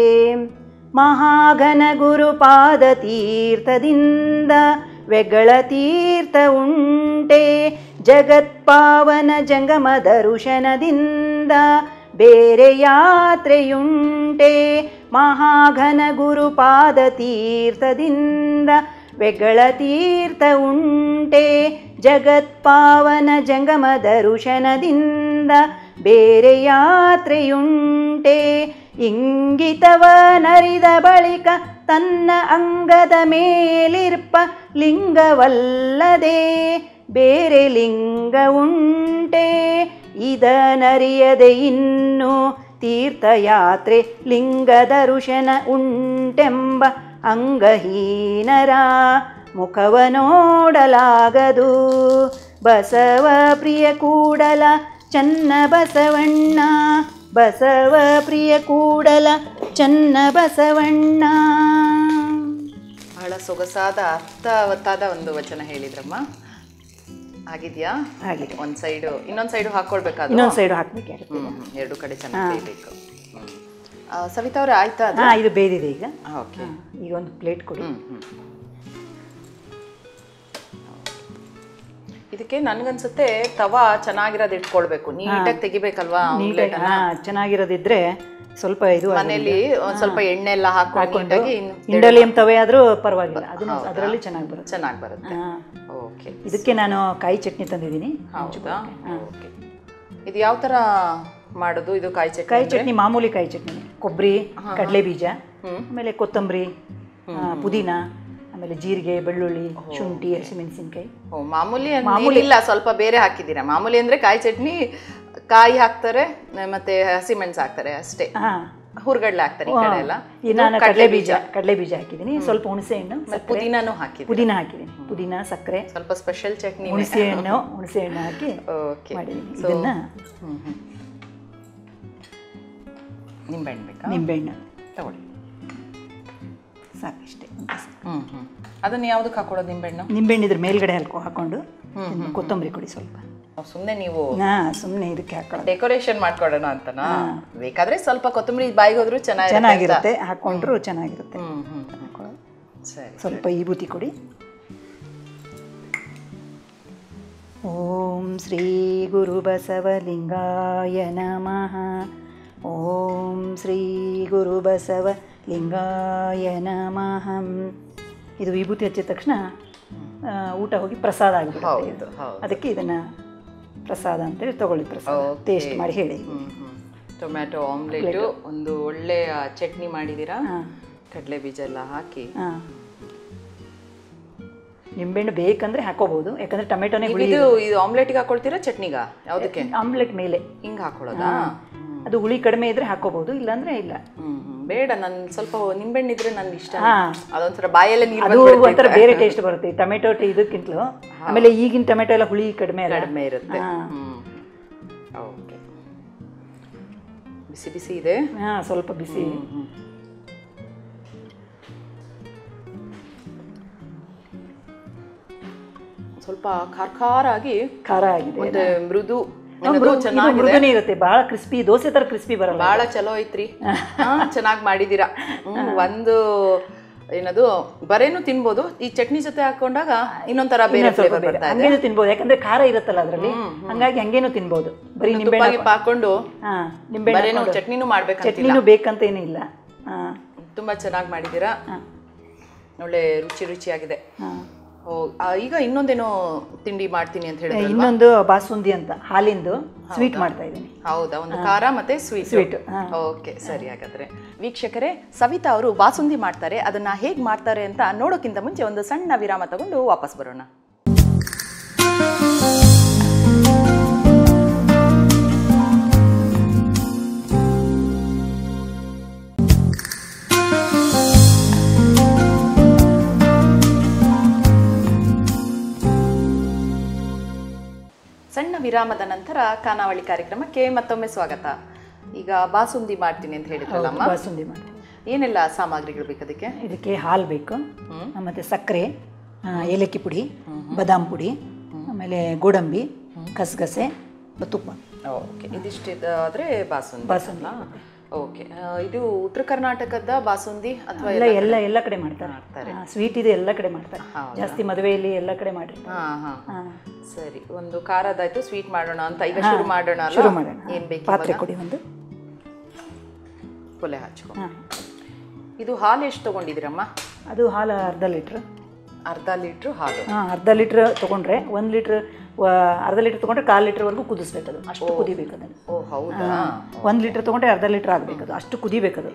ಮಹಾಘನ ಗುರುಪಾದ ತೀರ್ಥದಿಂದ ವೆಗಳ ತೀರ್ಥ ಉಂಟೆ ಜಗತ್ಪಾವನ ಜಂಗಮ ದರುಶನದಿಂದ ಬೇರೆ ಯಾತ್ರೆಯುಂಟೆ ಮಹಾಘನ ಗುರುಪಾದ ತೀರ್ಥದಿಂದ ವೆಗಳ ತೀರ್ಥ ಉಂಟೆ ಜಗತ್ಪಾವನ ಜಂಗಮ ದರುಶನದಿಂದ ಬೇರೆ ಯಾತ್ರೆಯುಂಟೆ ಇಂಗಿತವನರಿದ ಬಳಿಕ ತನ್ನ ಅಂಗದ ಮೇಲಿರ್ಪ ಲಿಂಗವಲ್ಲದೆ ಬೇರೆ ಲಿಂಗ ಉಂಟೆ ಇದನರಿಯದೆ ಇನ್ನು ತೀರ್ಥಯಾತ್ರೆ ಲಿಂಗ ದರುಶನ ಉಂಟೆಂಬ ಅಂಗಹೀನರ ಮುಖವ ನೋಡಲಾಗದು ಬಸವ ಪ್ರಿಯ ಕೂಡಲ ಚನ್ನ ಬಸವಣ್ಣ ಬಸವ ಪ್ರಿಯ ಕೂಡಲ ಚನ್ನ ಬಸವಣ್ಣ ಬಹಳ ಸೊಗಸಾದ ಅರ್ಥವತ್ತಾದ ಒಂದು ವಚನ ಹೇಳಿದ್ರಮ್ಮ ಆಗಿದ್ಯಾ ಆಗಿದೆ ಒಂದ್ ಸೈಡು ಇನ್ನೊಂದ್ ಸೈಡು ಹಾಕೊಳ್ಬೇಕಾದ್ರೆ ಇನ್ನೊಂದು ಸೈಡು ಹಾಕ್ಬೇಕಾಗುತ್ತೆ ಹ್ಮ್ ಹ್ಮ್. ಎರಡು ಕಡೆ ಚೆನ್ನಾಗಿ ಬೇಯಬೇಕು ಸವಿತಾ ಅವ್ರೆ ಆಯ್ತಾ ಅದು ಹಾಂ ಇದು ಬೇಯ್ದಿದೆ ಈಗ ಓಕೆ ಹಾ, ಈಗ ಒಂದು ಪ್ಲೇಟ್ ಕೊಡಿ ಹ್ಮ್ ಹ್ಮ್ ಇದಕ್ಕೆ ನನ್ಗನ್ಸುತ್ತೆ ತವಾ ಚೆನ್ನಾಗಿರೋದು ಇಟ್ಕೊಳ್ಬೇಕು ನೀಟಾಗಿ ತೆಗಿಬೇಕಲ್ವಾ ನೀಟಾಗಿ omelette ಅನ್ನ? ಹಾಂ ಚೆನ್ನಾಗಿರೋದಿದ್ರೆ ಸ್ವಲ್ಪ ಇದು ಮನೇಲಿ ಒಂದ್ ಸ್ವಲ್ಪ ಎಣ್ಣೆ ಎಲ್ಲ ಹಾಕೊಂಡು ನೀಟಾಗಿ ಇಂಡೋಲಿಯಂ ತವೆ ಆದ್ರೂ ಪರವಾಗಿಲ್ಲ ಅದನ್ನು ಅದರಲ್ಲಿ ಚೆನ್ನಾಗಿ ಬರುತ್ತೆ ಚೆನ್ನಾಗಿ ಬರುತ್ತೆ ಹಾಂ ಓಕೆ ಇದಕ್ಕೆ ನಾನು ಕಾಯಿ ಚಟ್ನಿ ತಂದಿದ್ದೀನಿ ಹೌದಾ ಓಕೆ ಇದು ಯಾವ ತರ ಮಾಡೋದು ಇದು ಕಾಯಿ ಚಟ್ನಿ ಕಾಯಿ ಚಟ್ನಿ ಮಾಮೂಲಿ ಕಾಯಿ ಚಟ್ನಿ ಕೊಬ್ಬರಿ ಕಡಲೆ ಬೀಜ ಆಮೇಲೆ ಕೊತ್ತಂಬರಿ ಆ, ಪುದೀನ ಆಮೇಲೆ ಜೀರಿಗೆ ಬೆಳ್ಳುಳ್ಳಿ ಶುಂಠಿ ಹಸಿಮೆಣಸಿನ್ಕಾಯಿ ಓ ಮಾಮೂಲಿ ಇಲ್ಲ ಸ್ವಲ್ಪ ಬೇರೆ ಹಾಕಿದ್ದೀರಾ ಮಾಮೂಲಿ ಅಂದ್ರೆ ಕಾಯಿ ಚಟ್ನಿ ಕಾಯಿ ಹಾಕ್ತಾರೆ ಮತ್ತೆ ಹಸಿಮೆಣಸು ಹಾಕ್ತಾರೆ ಅಷ್ಟೇ ಹಾಂ ಹುರ್ಗಡ್ಲೆ ಹಾಕ್ತಾರೆ ಈ ಕಡೆ ಎಲ್ಲ ಈ ನಾನು ಕಡಲೆ ಬೀಜ ಕಡಲೆ ಬೀಜ ಹಾಕಿದ್ದೀನಿ ಸ್ವಲ್ಪ ಹುಣಸೆ ಹಣ್ಣು ಮತ್ತೆ ಪುದೀನಾನು ಹಾಕಿದ್ರಿ ಪುದೀನ ಹಾಕಿದ್ದೀನಿ ಪುದೀನ ಸಕ್ಕರೆ ಸ್ವಲ್ಪ ಸ್ಪೆಷಲ್ ಚಟ್ನಿ ಹುಣಸೆ ಹಣ್ಣು ಹುಣಸೆ ಹಣ್ಣು ಹಾಕಿ ಓಕೆ ಮಾಡಿದ್ದೀನಿ ಇದನ್ನ ಹ್ಮ್ ಹ್ಮ್ ನಿಂಬೆಹಣ್ಣು ಬೇಕಾ ನಿಂಬೆಹಣ್ಣು ತಗೊಳ್ಳಿ ಸಾಕಷ್ಟೇ ಹ್ಮ್ ಹ್ಮ್ ಅದನ್ನ ಯಾವ್ದಕ್ಕೆ ಹಾಕೊಳ್ಳೋದು ನಿಂಬೆಹಣ್ಣು ನಿಂಬೆಹಣ್ಣು ಇದ್ರ ಮೇಲ್ಗಡೆ ಹಾಕೋ ಹಾಕೊಂಡು ಕೊತ್ತಂಬರಿ ಕೊಡಿ ಸ್ವಲ್ಪ ಸುಮ್ಮನೆ ನೀವು ಹಾ ಸುಮ್ಮನೆ ಇದಕ್ಕೆ ಹಾಕೊಳ್ಳೋದು ಡೆಕೋರೇಷನ್ ಮಾಡ್ಕೊಡೋಣ ಅಂತನಾ ಬೇಕಾದ್ರೆ ಸ್ವಲ್ಪ ಕೊತ್ತಂಬರಿ ಬಾಯಿಗೆ ಹೋದ್ರು ಚೆನ್ನಾಗಿ ಚೆನ್ನಾಗಿರುತ್ತೆ ಹಾಕೊಂಡ್ರು ಚೆನ್ನಾಗಿರುತ್ತೆ ಹ್ಮ್ ಹ್ಮ್ ಹಾಕೊಳ್ಳೋದು ಸರಿ ಸ್ವಲ್ಪ ವಿಭೂತಿ ಕೊಡಿ ಓಂ ಶ್ರೀ ಗುರು ಬಸವಲಿಂಗಾಯ ನಮಃ ಓಂ ಶ್ರೀ ಗುರು ಬಸವ ಲಿಂಗಾಯ ನಮಃ ಇದು ವಿಭೂತಿ ಹಚ್ಚಿದ ತಕ್ಷಣ ಆ, ಊಟ ಹೋಗಿ ಪ್ರಸಾದ ಆಗಿಬಿಡುತ್ತೆ ಹೌದು ಇದು. ಹೌದು ಅದಕ್ಕೆ ಇದನ್ನ ಪ್ರಸಾದ ಅಂತೇಳಿ ತಗೊಳ್ಳಿ ಪ್ರಸಾದ Okay. ಟೇಸ್ಟ್ ಮಾಡಿ ಹೇಳಿ ಹ್ಮ್ ಹ್ಮ್ ಟೊಮ್ಯಾಟೊ ಆಮ್ಲೆಟ್ ಒಂದು ಒಳ್ಳೆಯ ಚಟ್ನಿ ಮಾಡಿದೀರಾ ಹಾಂ ಕಡಲೆ ಬೀಜ ಎಲ್ಲ ಹಾಕಿ ಹಾಂ ನಿಂಬೆಹಣ್ಣು ಬೇಕಂದ್ರೆ ಹಾಕೋಬಹುದು ಯಾಕಂದ್ರೆ ಟೊಮೆಟೊನೇ ಹುಳಿ ಇದು ಇದು ಆಮ್ಲೆಟ್ಗೆ ಹಾಕೊಳ್ತೀರಾ ಚಟ್ನಿಗ ಯಾವ್ದಕ್ಕೆ ಆಮ್ಲೆಟ್ ಮೇಲೆ ಹಿಂಗ್ ಹಾಕೊಳ್ಳೋದಾ ಅದು ಹುಳಿ ಕಡಿಮೆ ಇದ್ರೆ ಹಾಕೋಬಹುದು ಇಲ್ಲಾಂದ್ರೆ ಇಲ್ಲ ಹ್ಮ್ ಹ್ಮ್. ಬೇಡ ನನ್ ಸ್ವಲ್ಪ ನಿಂಬೆಹಣ್ಣು ಇದ್ರೆ ನನ್ಗೆ ಇಷ್ಟ ಹಾ. ಅದೊಂಥರ ಬಾಯಲ್ಲೇ ನೀರು ಅದು ಒಂಥರ ಬೇರೆ ಟೇಸ್ಟ್ ಬರುತ್ತೆ ಈ ಟೊಮೆಟೊ ಟ- ಇದಕ್ಕಿಂತಲೂ ಆಮೇಲೆ ಈಗಿನ ಟೊಮೆಟೊ ಎಲ್ಲ ಹುಳಿ ಕಡಿಮೆ ಅಲ್ಲ ಕಡಿಮೆ ಇರುತ್ತೆ ಹಾ. ಹ್ಮ್ ಓಕೆ ಬಿಸಿ ಬಿಸಿ ಇದೆ ಹಾ ಸ್ವಲ್ಪ ಬಿಸಿ ಸ್ವಲ್ಪ ಖಾರ ಖಾರ ಆಗಿ ಖಾರ ಆಗಿದೆ ಮತ್ತೆ ಮೃದು ಇದು ಮೃದುನೇ ಇರುತ್ತೆ ಬಹಳ ಕ್ರಿಸ್ಪಿ ದೋಸೆ ತರ ಕ್ರಿಸ್ಪಿ ಬರಲ್ಲ ಬಹಳ ಚಲೋ ಐತ್ರಿ ಚೆನ್ನಾಗಿ ಮಾಡಿದೀರಾ ಹ್ಮ್, ಒಂದು ಏನದು ಬರೇನು ತಿನ್ಬೋದು ಈ ಚಟ್ನಿ ಜೊತೆ ಹಾಕೊಂಡಾಗ ಇನ್ನೊಂಥರ ಬೇರೆ ಫ್ಲೇವರ್ ಬರ್ತಾ ಇದೆ ಹಂಗೇನು ತಿನ್ಬೋದು ಯಾಕಂದ್ರೆ ಖಾರ ಇರುತ್ತಲ್ಲ ಅದರಲ್ಲಿ ಹಂಗಾಗಿ ಹಂಗೇನು ತಿನ್ಬೋದು ಬರೀ ತುಪ್ಪ ನಿಂಬೆಹಣ್ಣು ಗಿಪ್ಪ ಹಾಕೊಂಡು ಹಾ ನಿಂಬೆಹಣ್ಣು ಬರೇನು ಹಾಕೊಂಡು ಚಟ್ನಿನೂ ಮಾಡ್ಬೇಕಂತಿಲ್ಲ ಚಟ್ನಿನೂ ಬೇಕಂತ ಏನಿಲ್ಲ ಹಾ ತುಂಬಾ ಚೆನ್ನಾಗಿ ಮಾಡಿದ್ದೀರಾ ಹಾ. ಒಳ್ಳೆ ರುಚಿ ರುಚಿಯಾಗಿದೆ ಹಾ ಓ ಆ, ಈಗ ಇನ್ನೊಂದೇನೋ ತಿಂಡಿ ಮಾಡ್ತೀನಿ ಅಂತ ಹೇಳಿದ್ರೆ ಇನ್ನೊಂದು ಬಾಸುಂದಿ ಅಂತ ಹಾಲಿಂದು ಸ್ವೀಟ್ ಮಾಡ್ತಾ ಇದ್ದೀನಿ ಹೌದಾ ಒಂದು ಖಾರ ಮತ್ತೆ ಸ್ವೀಟ್ Sweet, ಹಾ. ಓಕೆ ಸರಿ ಹಾಗಾದ್ರೆ ವೀಕ್ಷಕರೇ ಸವಿತಾ ಅವರು ಬಾಸುಂದಿ ಮಾಡ್ತಾರೆ ಅದನ್ನ ಹೇಗ್ ಮಾಡ್ತಾರೆ ಅಂತ ನೋಡೋಕ್ಕಿಂತ ಮುಂಚೆ ಒಂದು ಸಣ್ಣ ವಿರಾಮ ತಗೊಂಡು ವಾಪಸ್ ಬರೋಣ ಸಣ್ಣ ವಿರಾಮದ ನಂತರ ಖಾನಾವಳಿ ಕಾರ್ಯಕ್ರಮಕ್ಕೆ ಮತ್ತೊಮ್ಮೆ ಸ್ವಾಗತ ಈಗ ಬಾಸುಂದಿ ಮಾಡ್ತೀನಿ ಅಂತ ಹೇಳಿದ್ರಲ್ಲಮ್ಮ ಬಾಸುಂದಿ ಮಾಡ್ತೀನಿ ಏನೆಲ್ಲ ಸಾಮಗ್ರಿಗಳು ಬೇಕು ಅದಕ್ಕೆ ಇದಕ್ಕೆ ಹಾಲು ಬೇಕು ಮತ್ತು ಸಕ್ಕರೆ ಆ, ಏಲಕ್ಕಿ ಪುಡಿ ಬಾದಾಮ್ ಪುಡಿ ಆಮೇಲೆ ಗೋಡಂಬಿ ಗಸಗಸೆ ಮತ್ತು ತುಪ್ಪ ಓಕೆ ಇದಿಷ್ಟು ಆದ್ರೆ ಬಾಸುಂದಿ ಬಾಸುಂದಿ. ಓಕೆ ಇದು ಉತ್ತರ ಕರ್ನಾಟಕದ ಬಾಸುಂದಿ ಅಥವಾ ಎಲ್ಲ ಎಲ್ಲ ಎಲ್ಲ ಕಡೆ ಮಾಡ್ತಾರೆ ಸ್ವೀಟ್ ಇದೆ ಎಲ್ಲ ಕಡೆ ಮಾಡ್ತಾರೆ ಜಾಸ್ತಿ ಮದುವೆಯಲ್ಲಿ ಎಲ್ಲ ಕಡೆ ಮಾಡಿರ್ತಾರೆ ಹಾ ಹಾ ಹಾ. ಸರಿ ಒಂದು ಖಾರದಾಯ್ತು ಸ್ವೀಟ್ ಮಾಡೋಣ ಅಂತ ಈಗ ಶುರು ಮಾಡೋಣ ಅಲ್ಲ? ಶುರು ಮಾಡೋಣ ಏನ್ ಬೇಕು ಪಾತ್ರೆ ಕೊಡಿ ಒಂದು ಕೊಲೆ ಹಚ್ಕೊ ಹಾಂ ಇದು ಹಾಲು ಎಷ್ಟು ತಗೊಂಡಿದ್ದೀರಮ್ಮ ಅದು ಹಾಲು ಅರ್ಧ ಲೀಟ್ರ್ ಅರ್ಧ ಲೀಟ್ರ್ ಹಾಲು ಹಾಂ ಅರ್ಧ ಲೀಟ್ರ್ ತೊಗೊಂಡ್ರೆ ಒಂದು ಲೀಟ್ರ್ ಅರ್ಧ ಲೀಟ್ರ್ ತೊಗೊಂಡ್ರೆ ಕಾಲು ಲೀಟ್ರ್ವರೆಗೂ ಕುದಿಸ್ಬೇಕು ಅದು ಅಷ್ಟು ಕುದಿಬೇಕು ಅದನ್ನು ಓ ಹೌದಾ ಒಂದು ಲೀಟ್ರ್ ತೊಗೊಂಡ್ರೆ ಅರ್ಧ ಲೀಟ್ರ್ ಆಗಬೇಕು ಅದು ಅಷ್ಟು ಕುದಿಬೇಕದು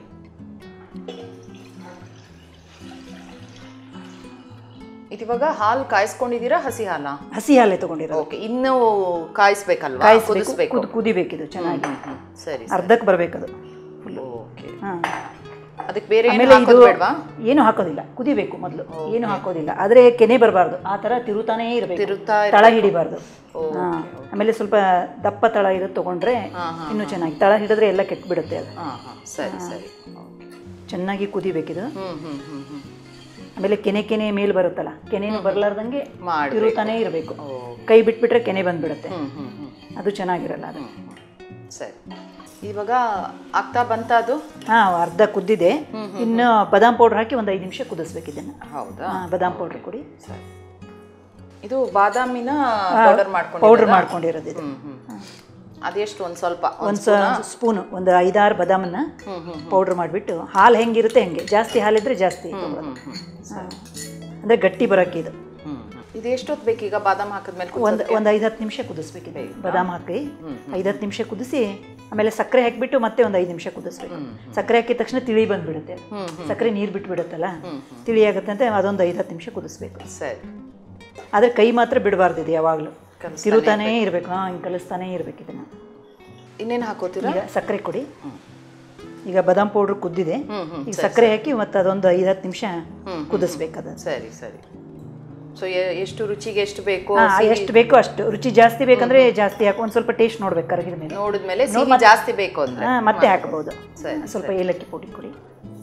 ಇದಿವಾಗ ಹಾಲು ಕಾಯಿಸ್ಕೊಂಡಿದ್ದೀರಾ ಹಸಿ ಹಾಲ ಹಸಿ ಹಾಲೇ ತೊಗೊಂಡಿರೋದು ಓಕೆ ಇನ್ನೂ ಕಾಯಿಸ್ಬೇಕಲ್ವಾ ಕಾಯಿಸ್ಬೇಕು ಕುದಿಸ್ಬೇಕು ಕುದ್ ಕುದಿಬೇಕಿದು ಚೆನ್ನಾಗಿ ಹ್ಮ್, ಸರಿ ಅರ್ಧಕ್ಕೆ ಬರಬೇಕದು ಓಕೆ ಹಾಂ ಅದಕ್ಕೆ ಬೇರೆ ಏನು ಆಮೇಲೆ ಇದು ಹಾಕೋದು ಬೇಡವಾ ಏನು ಹಾಕೋದಿಲ್ಲ ಕುದಿಬೇಕು ಮೊದಲು ಏನು ಹಾಕೋದಿಲ್ಲ ಆದರೆ ಕೆನೆ ಬರಬಾರ್ದು ಆ ಥರ ತಿರುತಾನೇ ಇರಬೇಕು ತಿರುತ್ತಾ ತಳ ಹಿಡಿಬಾರ್ದು ಹಾ. ಆಮೇಲೆ ಸ್ವಲ್ಪ ದಪ್ಪ ತಳ ಇರೋದು ತಗೊಂಡ್ರೆ ಇನ್ನೂ ಚೆನ್ನಾಗಿ ತಳ ಹಿಡಿದ್ರೆ ಎಲ್ಲ ಕೆಟ್ಬಿಡುತ್ತೆ ಅದು ಹಾಂ ಹಾಂ ಸರಿ ಸರಿ ಚೆನ್ನಾಗಿ ಕುದಿಬೇಕಿದು ಹ್ಞೂ ಹ್ಞೂ ಹ್ಞೂ ಹ್ಞೂ ಆಮೇಲೆ ಕೆನೆ ಕೆನೆ ಮೇಲೆ ಬರುತ್ತಲ್ಲ ಕೆನೆನು ಬರಲಾರ್ದಂಗೆ ಮಾಡ್ಬೇಕು. ತಿರುತಾನೇ ಇರಬೇಕು ಕೈ ಬಿಟ್ಬಿಟ್ರೆ ಕೆನೆ ಬಂದ್ಬಿಡುತ್ತೆ ಹ್ಞೂ ಹ್ಞೂ ಹ್ಞೂ ಅದು ಚೆನ್ನಾಗಿರಲ್ಲ ಅದು ಸರಿ ಇವಾಗ ಆಗ್ತಾ ಬಂತ ಅದು ಹಾಂ ಅರ್ಧ ಕುದ್ದಿದೆ ಇನ್ನು ಬಾದಾಮ್ ಪೌಡ್ರ್ ಹಾಕಿ ಒಂದು ಐದು ನಿಮಿಷ ಕುದಿಸ್ಬೇಕು ಇದನ್ನು ಹೌದಾ ಹಾಂ ಬಾದಾಮ್ ಪೌಡ್ರ್ ಕೊಡಿ ಸರಿ ಇದು ಬಾದಾಮಿನ ಪೌಡರ್ ಮಾಡ್ಕೊಂಡು ಪೌಡ್ರ್ ಮಾಡ್ಕೊಂಡಿರೋದು ಇದು ಹ್ಮ್ ಹ್ಮ್ ಅದೆಷ್ಟು ಒಂದು ಸ್ವಲ್ಪ ಒಂದು ಸ್ಪೂನು ಒಂದು ಐದಾರು ಬಾದಾಮನ್ನ ಪೌಡ್ರ್ ಮಾಡಿಬಿಟ್ಟು ಹಾಲು ಹೆಂಗಿರುತ್ತೆ ಹೆಂಗೆ ಜಾಸ್ತಿ ಹಾಲಿದ್ರೆ ಜಾಸ್ತಿ ತಗೊಳ್ಳೋದು. ಹಾ. ಅಂದ್ರೆ ಗಟ್ಟಿ ಬರೋಕ್ಕೆ ಇದು ಹ್ಮ್ ಇದು ಎಷ್ಟೊತ್ತು ಬೇಕೀಗ ಬಾದಾಮ್ ಹಾಕಿದ್ಮೇಲೆ ಒಂದು ಒಂದು ಐದು ಹತ್ತು ನಿಮಿಷ ಕುದಿಸ್ಬೇಕಿದೆ ಬಾದಾಮ್ ಹಾಕಿ ಐದು ಹತ್ತು ನಿಮಿಷ ಕುದಿಸಿ ಆಮೇಲೆ ಸಕ್ಕರೆ ಹಾಕಿಬಿಟ್ಟು ಮತ್ತೆ ಒಂದು ಐದು ನಿಮಿಷ ಕುದಿಸ್ಬೇಕು ಸಕ್ಕರೆ ಹಾಕಿದ ತಕ್ಷಣ ತಿಳಿ ಬಂದ್ಬಿಡುತ್ತೆ ಸಕ್ಕರೆ ನೀರು ಬಿಟ್ಬಿಡುತ್ತಲ್ಲ ತಿಳಿ ಆಗುತ್ತೆ ಅಂತ ಅದೊಂದು ಐದು ಹತ್ತು ನಿಮಿಷ ಕುದಿಸ್ಬೇಕು ಸರಿ ಆದರೆ ಕೈ ಮಾತ್ರ ಬಿಡಬಾರ್ದು ಇದು ಯಾವಾಗಲೂ ತಿರುತಾನೇ ಇರಬೇಕು ಹಾಂ ಹಿಂಗೆ ಕಲಿಸ್ತಾನೇ ಇರಬೇಕು ಇದನ್ನು ಇನ್ನೇನು ಹಾಕೋತೀರಾ ಈಗ ಸಕ್ಕರೆ ಕೊಡಿ ಈಗ ಬಾದಾಮ್ ಪೌಡ್ರ್ ಕುದ್ದಿದೆ ಈಗ ಸಕ್ಕರೆ ಹಾಕಿ ಮತ್ತೆ ಅದೊಂದು ಐದು ಹತ್ತು ನಿಮಿಷ ಕುದಿಸ್ಬೇಕು ಅದನ್ನು ಸರಿ ಸರಿ ಸೊ ಎಷ್ಟು ರುಚಿಗೆ ಎಷ್ಟು ಬೇಕು ಹಾಂ ಎಷ್ಟು ಬೇಕೋ ಅಷ್ಟು ರುಚಿ ಜಾಸ್ತಿ ಬೇಕಂದ್ರೆ ಜಾಸ್ತಿ ಹಾಕಿ ಒಂದು ಸ್ವಲ್ಪ ಟೇಸ್ಟ್ ನೋಡ್ಬೇಕು ಕರಗಿದ ಮೇಲೆ ನೋಡಿದ್ಮೇಲೆ ಸಿಹಿ ಜಾಸ್ತಿ ಬೇಕು ಅಂದ್ರೆ ಹಾಂ ಮತ್ತೆ ಹಾಕ್ಬೋದು ಸರಿ, ಸ್ವಲ್ಪ ಏಲಕ್ಕಿ ಪುಡಿ ಕೊಡಿ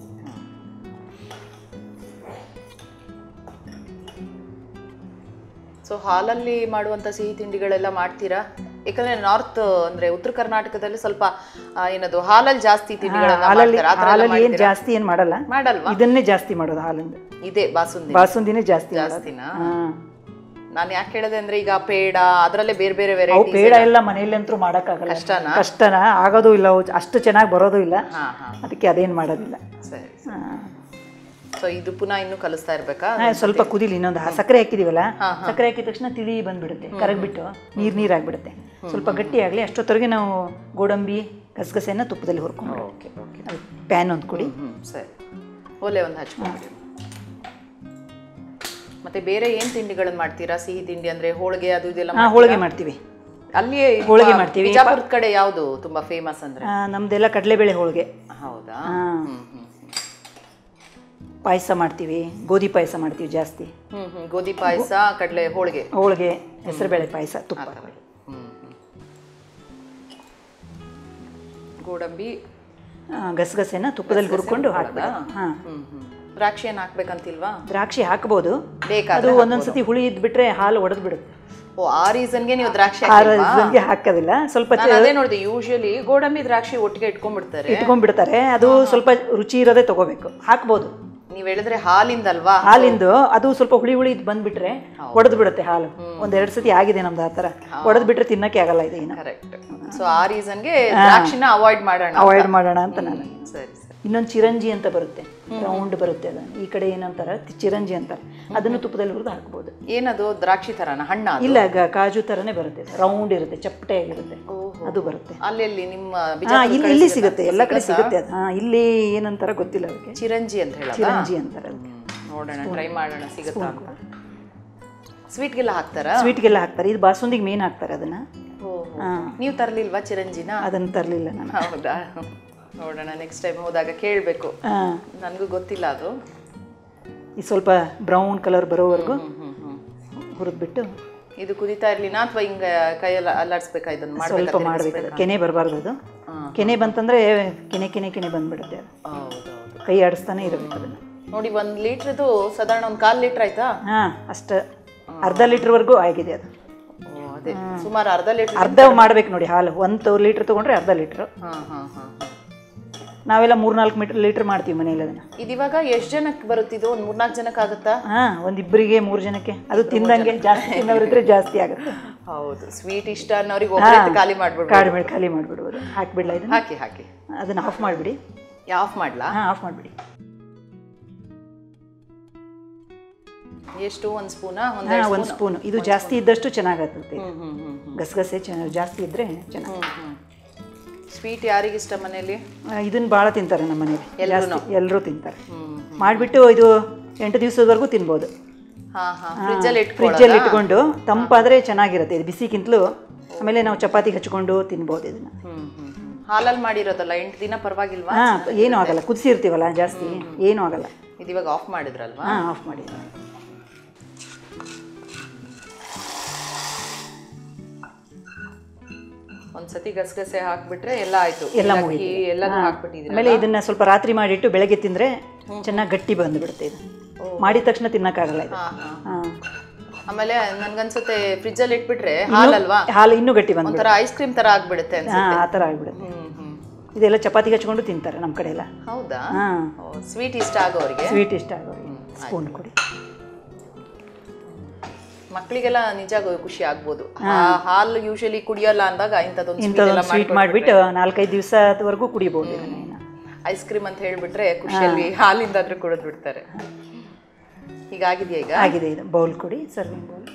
ಸೊ ಹಾಲಲ್ಲಿ ಮಾಡುವಂತ ಸಿಹಿ ತಿಂಡಿಗಳೆಲ್ಲ ಮಾಡ್ತೀರಾ ಯಾಕಂದ್ರೆ ನಾರ್ತ್ ಅಂದ್ರೆ ಉತ್ತರ ಕರ್ನಾಟಕದಲ್ಲಿ ಸ್ವಲ್ಪ ಆ, ಏನದು ಹಾಲಲ್ಲಿ ಜಾಸ್ತಿ ತಿಂಡಿಗಳನ್ನ ಹಾಲಲ್ಲಿ ಮಾಡ್ತಾರೆ ಆ ಥರ ಎಲ್ಲ ಹಾಲಲ್ಲಿ ಏನು ಮಾಡ್ತೀರಾ? ಜಾಸ್ತಿ ಏನು ಮಾಡಲ್ಲ ಮಾಡಲ್ವಾ ಇದನ್ನೇ ಜಾಸ್ತಿ ಮಾಡೋದು ಹಾಲಿಂದ ಇದೆ ಬಾಸುಂದಿ ಬಾಸುಂದಿನೇ ಜಾಸ್ತಿ ಮಾಡೋದು ಜಾಸ್ತಿನಾ ಹಾಂ ನಾನು ಯಾಕೆ ಹೇಳಿದೆ ಅಂದ್ರೆ ಈಗ ಪೇಡ ಅದರಲ್ಲೇ ಬೇರೆ ಬೇರೆ ಅವು ವೆರೈಟಿ ಪೇಡ ಎಲ್ಲ ಮನೆಯಲ್ಲಂತೂ ಮಾಡೋಕ್ಕಾಗಲ್ಲ ಕಷ್ಟನಾ? ಕಷ್ಟನಾ ಆಗೋದು ಇಲ್ಲ ಅವು ಅಷ್ಟು ಚೆನ್ನಾಗಿ ಬರೋದು ಇಲ್ಲ ಹಾ ಹಾ ಅದಕ್ಕೆ ಅದೇನು ಮಾಡೋದಿಲ್ಲ ಸರಿ ಹಾಂ ಸೊ ಇದು ಪುನಃ ಇನ್ನು ಕಲಿಸ್ತಾ ಇರ್ಬೇಕಾ ಹಾ, ಸ್ವಲ್ಪ ಕುದಿಲಿ ಇನ್ನೊಂದು ಹಾ- ಸಕ್ಕರೆ ಹಾಕಿದೀವಲ್ಲ ಸಕ್ಕರೆ ಹಾಕಿದ ತಕ್ಷಣ ತಿಳಿ ಬಂದ್ಬಿಡುತ್ತೆ ಕರಗ್ಬಿಟ್ಟು ನೀರು ನೀರಾಗ್ಬಿಡುತ್ತೆ ಸ್ವಲ್ಪ ಗಟ್ಟಿ ಆಗಲಿ ಅಷ್ಟೊತ್ತವರೆಗೆ ನಾವು ಗೋಡಂಬಿ ಗಸಗಸೆನ ತುಪ್ಪದಲ್ಲಿ ಹುರ್ಕೊಂಡು ಓಕೆ ಓಕೆ ಅದು ಪ್ಯಾನ್ ಒಂದು ಕೊಡಿ ಹ್ಮ್ ಸರಿ ಒಲೆ ಒಂದು ಹಚ್ಕೊಂಡು ಮತ್ತೆ ಬೇರೆ ಏನ್ ತಿಂಡಿಗಳನ್ನ ಮಾಡ್ತೀರಾ ಸಿಹಿ ತಿಂಡಿ ಅಂದ್ರೆ ಹೋಳಿಗೆ ಅದು ಇದೆಲ್ಲ ಹಾಂ ಹೋಳಿಗೆ ಮಾಡ್ತೀವಿ ಅಲ್ಲಿಯೇ ಹೋಳಿಗೆ ಮಾಡ್ತೀವಿ. ಬಿಜಾಪುರದ ಕಡೆ ಯಾವುದು ತುಂಬಾ ಫೇಮಸ್ ಅಂದ್ರೆ ಆ, ನಮ್ದೆಲ್ಲ ಕಡಲೆಬೇಳೆ ಹೋಳಿಗೆ ಹೌದಾ ಹಾಂ ಹ್ಮ್ ಹ್ಮ್ ಪಾಯಸ ಮಾಡ್ತೀವಿ ಗೋಧಿ ಪಾಯಸ ಮಾಡ್ತೀವಿ ಜಾಸ್ತಿ ಹ್ಮ್ ಹ್ಮ್ ಗೋಧಿ ಪಾಯಸ ಕಡಲೆ ಹೋಳಿಗೆ ಹೋಳಿಗೆ ಹೆಸರುಬೇಳೆ ಪಾಯಸ ತುಪ್ಪ ಹ್ಮ್ ಹ್ಮ್. ಗೋಡಂಬಿ ಆ, ಗಸಗಸೆನ ತುಪ್ಪದಲ್ಲಿ ಹುರ್ಕೊಂಡು ಹಾಕ್ಬೇಕು ಹಾಂ ಹ್ಮ್ ಹ್ಮ್ ದ್ರಾಕ್ಷಿ ಏನ್ ಹಾಕ್ಬೇಕಂತಿಲ್ವಾ ದ್ರಾಕ್ಷಿ ಹಾಕ್ಬೋದು ಬೇಕಾದ್ರೆ ಅದು ಒಂದೊಂದ್ಸತಿ ಹುಳಿ ಇದ್ಬಿಟ್ರೆ ಹಾಲು ಒಡೆದು ಬಿಡುತ್ತೆ ಓ ಆ ರೀಸನ್ಗೆ ನೀವು ದ್ರಾಕ್ಷಿ ಆ ಹಾಕಿಲ್ವಾ? ರೀಸನ್ಗೆ ಹಾಕೋದಿಲ್ಲ ಸ್ವಲ್ಪ ನಾನು ಅದೇ ನೋಡಿದೆ ಯೂಶಲಿ ಗೋಡಂಬಿ ದ್ರಾಕ್ಷಿ ಒಟ್ಟಿಗೆ ಇಟ್ಕೊಂಡ್ಬಿಡ್ತಾರೆ ಇಟ್ಕೊಂಡ್ಬಿಡ್ತಾರೆ ಅದು ಸ್ವಲ್ಪ ರುಚಿ ಇರೋದೇ ತಗೋಬೇಕು ಹಾಕ್ಬೋದು ನೀವ್ ಹೇಳಿದ್ರೆ ಹಾಲಿಂದಲ್ವಾ ಹಾಲಿಂದು ಅದು ಸ್ವಲ್ಪ ಹುಳಿ ಹುಳಿ ಇದ್ ಬಂದ್ಬಿಟ್ರೆ ಒಡೆದು ಬಿಡುತ್ತೆ ಹಾಲು ಒಂದೆರಡು ಸತಿ ಆಗಿದೆ ನಮ್ದು ಆ ಥರ ಒಡೆದು ಬಿಟ್ರೆ ತಿನ್ನಕ್ಕೆ ಆಗಲ್ಲ ಇದು ಇನ್ನು ಕರೆಕ್ಟ್ ಸೊ ಆ ರೀಸನ್ಗೆ ದ್ರಾಕ್ಷಿನ ಅವಾಯ್ಡ್ ಮಾಡೋಣ ಅವಾಯ್ಡ್ ಮಾಡೋಣ ಅಂತ ನಾನು ಸರಿ ಸರಿ ಇನ್ನೊಂದು ಚಿರಂಜಿ ಅಂತ ಬರುತ್ತೆ ರೌಂಡ್ ಬರುತ್ತೆ ಅದು ಈ ಕಡೆ ಏನಂತಾರೆ ತಿ- ಚಿರಂಜಿ ಅಂತಾರೆ ಅದನ್ನು ತುಪ್ಪದಲ್ಲಿ ಹುರಿದು ಹಾಕ್ಬೋದು ಏನದು ದ್ರಾಕ್ಷಿ ತರನ ಹಣ್ಣ ಅದು? ಇಲ್ಲ ಗ- ಕಾಜು ಥರನೇ ಬರುತ್ತೆ ರೌಂಡ್ ಇರುತ್ತೆ ಚಪ್ಪಟೆ ಆಗಿರುತ್ತೆ ಅದು ಬರುತ್ತೆ ಅಲ್ಲೆಲ್ಲಿ ನಿಮ್ಮ ಹಾ ಬಿಜಾಪುರ ಇಲ್ಲಿ ಕಡೆ ಇಲ್ಲಿ ಸಿಗುತ್ತಾ? ಸಿಗುತ್ತೆ ಎಲ್ಲ ಕಡೆ ಸಿಗುತ್ತೆ ಅದು ಹಾ ಇಲ್ಲಿ ಏನಂತಾರ ಗೊತ್ತಿಲ್ಲ ಅದಕ್ಕೆ ಚಿರಂಜಿ ಅಂತ ಹೇಳಲ್ಲ ಚಿರಂಜಿ ಅಂತಾರೆ ಅದಕ್ಕೆ ನೋಡೋಣ ಟ್ರೈ ಮಾಡೋಣ ಸಿಗುತ್ತಾ ಅಂತ ಸ್ವೀಟ್ಗೆಲ್ಲ ಹಾಕ್ತಾರಾ ಸ್ವೀಟ್ಗೆಲ್ಲ ಹಾಕ್ತಾರೆ ಇದು ಬಾಸುಂದಿಗೆ ಮೇನ್ ಹಾಕ್ತಾರೆ ಅದನ್ನ ಹಾ ನೀವು ತರ್ಲಿಲ್ವಾ ಚಿರಂಜಿನ ಅದನ್ನ ತರಲಿಲ್ಲ ನಾನು ಹೌದಾ ನೋಡೋಣ ನೆಕ್ಸ್ಟ್ ಟೈಮ್ ಹೋದಾಗ ಕೇಳಬೇಕು ಹಾ ನನಗೂ ಗೊತ್ತಿಲ್ಲ ಅದು ಇದು ಸ್ವಲ್ಪ ಬ್ರೌನ್ ಕಲರ್ ಬರೋವರೆಗೂ ಹ್ಮ್ ಹ್ಮ್ ಹ್ಮ್ ಹುರಿದ್ಬಿಟ್ಟು ಇದು ಕುದಿತಾ ಇರ್ಲಿನಾ ಅಥವಾ ಹಿಂಗ ಕೈಯಲ್ಲಿ ಅಲ್ಲಾಡ್ಸ್ಬೇಕಾ ಇದನ್ನ ಸ್ವಲ್ಪ ಮಾಡ್ಬೇಕಾ ಮಾಡಬೇಕು ಅದು ಕೆನೆ ಬರಬಾರ್ದು ಅದು ಕೆನೆ ಬಂತಂದ್ರೆ ಕೆನೆ ಕೆನೆ ಕೆನೆ ಬಂದ್ಬಿಡುತ್ತೆ ಅದು ಹೌದೌದು ಕೈ ಆಡಿಸ್ತಾನೆ ಇರಬೇಕು ಅದನ್ನು ನೋಡಿ ಒಂದ್ ಲೀಟ್ರದು ಸಾಧಾರಣ ಒಂದ್ ಕಾಲ್ ಲೀಟರ್ ಆಯ್ತಾ ಹಾಂ ಅಷ್ಟು ಅರ್ಧ ಲೀಟ್ರ್ವರೆಗೂ ಆಗಿದೆ ಅದು ಓ, ಅದೇ ಸುಮಾರು ಅರ್ಧ ಲೀಟರ್ ಅರ್ಧ ಮಾಡ್ಬೇಕು ನೋಡಿ ಹಾಲು ಒಂದು ಲೀಟ್ರ್ ತೊಗೊಂಡ್ರೆ ಅರ್ಧ ಲೀಟ್ರ್ ಹಾ ಹಾ ಹಾ ನಾವೆಲ್ಲ ಮೂರ್ನಾಲ್ಕು ಮೀಟರ್ ಲೀಟ್ರ್ ಮಾಡ್ತೀವಿ ಮನೇಲಿ ಅದನ್ನು ಇದಿವಾಗ ಎಷ್ಟ್ ಜನಕ್ಕೆ ಬರುತ್ತಿದ್ದು ಒಂದ್ ಮೂರ್ನಾಲ್ಕು ಜನಕ್ಕೆ ಆಗುತ್ತಾ ಹಾಂ ಒಂದಿಬ್ಬರಿಗೆ ಮೂರು ಜನಕ್ಕೆ ಅದು ತಿಂದಂಗೆ ಜಾಸ್ತಿ ತಿನ್ನೋರಿದ್ರೆ ಜಾಸ್ತಿ ಆಗುತ್ತೆ ಹೌದು ಸ್ವೀಟ್ ಇಷ್ಟ ಅನ್ನೋರಿಗೆ ಒಬ್ಬರೇ ಖಾಲಿ ಮಾಡ್ಬಿಡ್ಬೋದು ಕಾಡು ಖಾಲಿ ಮಾಡಿಬಿಡ್ಬೋದು ಹಾಕ್ಬಿಡ್ಲ ಇದನ್ನು ಹಾಕಿ ಹಾಕಿ ಅದನ್ನು ಆಫ್ ಮಾಡಿಬಿಡಿ ಆಫ್ ಮಾಡ್ಲಾ ಹಾಂ ಆಫ್ ಮಾಡಿಬಿಡಿ ಎಷ್ಟು ಒಂದ್ ಸ್ಪೂನಾ ಒಂದ್ ಹಾಂ ಒಂದು ಸ್ಪೂನು ಇದು ಜಾಸ್ತಿ ಇದ್ದಷ್ಟು ಚೆನ್ನಾಗಾಗುತ್ತೆ ಹ್ಮ್ ಹ್ಮ್ ಹ್ಮ್ ಗಸಗಸೆ ಚೆನ್ನಾಗಿ ಜಾಸ್ತಿ ಇದ್ದರೆ ಚೆನ್ನಾಗಿ ಹ್ಮ್ ಹ್ಮ್ ಸ್ವೀಟ್ ಯಾರಿಗಿಷ್ಟ ಮನೇಲಿ ಇದನ್ನು ಭಾಳ ತಿಂತಾರೆ ನಮ್ಮ ಮನೇಲಿ ಜಾಸ್ತಿ ಎಲ್ಲರೂ ತಿಂತಾರೆ ಹ್ಮ್ ಮಾಡಿಬಿಟ್ಟು ಇದು ಎಂಟು ದಿವಸದವರೆಗೂ ತಿನ್ಬೋದು ಹಾ ಹಾ ಫ್ರಿಜ್ಜಲ್ಲಿ ಇಟ್ಕೊಳ್ಳೋದಾ ಫ್ರಿಜ್ಜಲ್ಲಿ ಇಟ್ಕೊಂಡು ತಂಪಾದರೆ ಚೆನ್ನಾಗಿರುತ್ತೆ ಇದು ಬಿಸಿಗಿಂತಲೂ ಆಮೇಲೆ ನಾವು ಚಪಾತಿಗೆ ಹಚ್ಕೊಂಡು ತಿನ್ಬೋದು ಇದನ್ನು ಹ್ಮ್ ಹ್ಮ್ ಹ್ಮ್ ಹಾಲಲ್ಲಿ ಮಾಡಿರೋದಲ್ಲ ಎಂಟು ದಿನ ಪರವಾಗಿಲ್ವಾ ಹಾಂ ಏನೂ ಆಗಲ್ಲ ಕುದಿಸಿರ್ತೀವಲ್ಲ ಜಾಸ್ತಿ ಏನೂ ಆಗಲ್ಲ ಇದು ಇವಾಗ ಆಫ್ ಮಾಡಿದ್ರಲ್ವಾ ಹಾಂ ಆಫ್ ಮಾಡಿ ಒಂದ್ಸತಿ ಗಸಗಸೆ ಹಾಕ್ಬಿಟ್ರೆ ಎಲ್ಲ ಆಯ್ತು ಎಲ್ಲ ಏಲಕ್ಕಿ ಮುಗೀತು. ಎಲ್ಲನೂ ಹಾ. ಹಾಕ್ಬಿಟ್ಟಿದ್ದೀರಾ ಆಮೇಲೆ ಇದನ್ನ ಸ್ವಲ್ಪ ರಾತ್ರಿ ಮಾಡಿಟ್ಟು ಬೆಳಗ್ಗೆ ತಿಂದರೆ ಚೆನ್ನಾಗಿ ಗಟ್ಟಿ ಬಂದುಬಿಡುತ್ತೆ ಇದು ಮಾಡಿದ ತಕ್ಷಣ ತಿನ್ನಕ್ಕಾಗಲ್ಲ ಇದು ಹಾ ಹಾ ಹಾಂ ಆಮೇಲೆ ನನ್ಗನ್ಸುತ್ತೆ ಫ್ರಿಜ್ ಅಲ್ಲಿ ಇಟ್ಬಿಟ್ರೆ ಹಾಲಲ್ವಾ ಹಾಲು ಇನ್ನೂ ಗಟ್ಟಿ ಬಂದು ಒಂಥರ ಐಸ್ ಕ್ರೀಮ್ ತರ ಆಗ್ಬಿಡುತ್ತೆ ಅನ್ಸುತ್ತೆ ಹಾಂ ಆ ಥರ ಆಗಿಬಿಡುತ್ತೆ ಹ್ಮ್ ಹ್ಮ್ ಇದೆಲ್ಲ ಚಪಾತಿಗೆ ಹಚ್ಕೊಂಡು ತಿಂತಾರೆ ನಮ್ಮ ಕಡೆ ಎಲ್ಲ ಹೌದಾ ಹಾಂ ಸ್ವೀಟ್ ಇಷ್ಟ ಆಗೋರಿಗೆ ಸ್ವೀಟ್ ಇಷ್ಟ ಆಗೋರಿಗೆ ಸ್ಪೂನ್ ಕೊಡಿ ಮಕ್ಕಳಿಗೆಲ್ಲ ನಿಜ ಖುಷಿ ಆಗ್ಬೋದು ಆ ಹಾಲು ಯೂಶಲಿ ಕುಡಿಯಲ್ಲ ಅಂದಾಗ ಇಂಥದ್ದೊಂದು ಇಂಥದ್ದೊಂದು ಸ್ವೀಟ್ ಮಾಡಿಬಿಟ್ಟು ನಾಲ್ಕೈದು ದಿವಸದವರೆಗೂ ಕುಡಿಬೋದು ಇದನ್ನ ಇನ್ನು. ಐಸ್ ಕ್ರೀಮ್ ಅಂತ ಹೇಳ್ಬಿಟ್ರೆ ಖುಷಿಯಲ್ಲಿ ಹಾಲಿಂದಾದ್ರೂ ಕುಡಿದು ಬಿಡ್ತಾರೆ ಹೀಗಾಗಿದೆಯಾ ಈಗ ಆಗಿದೆ ಇದು ಬೌಲ್ ಕೊಡಿ ಸರ್ವಿಂಗ್ ಬೌಲ್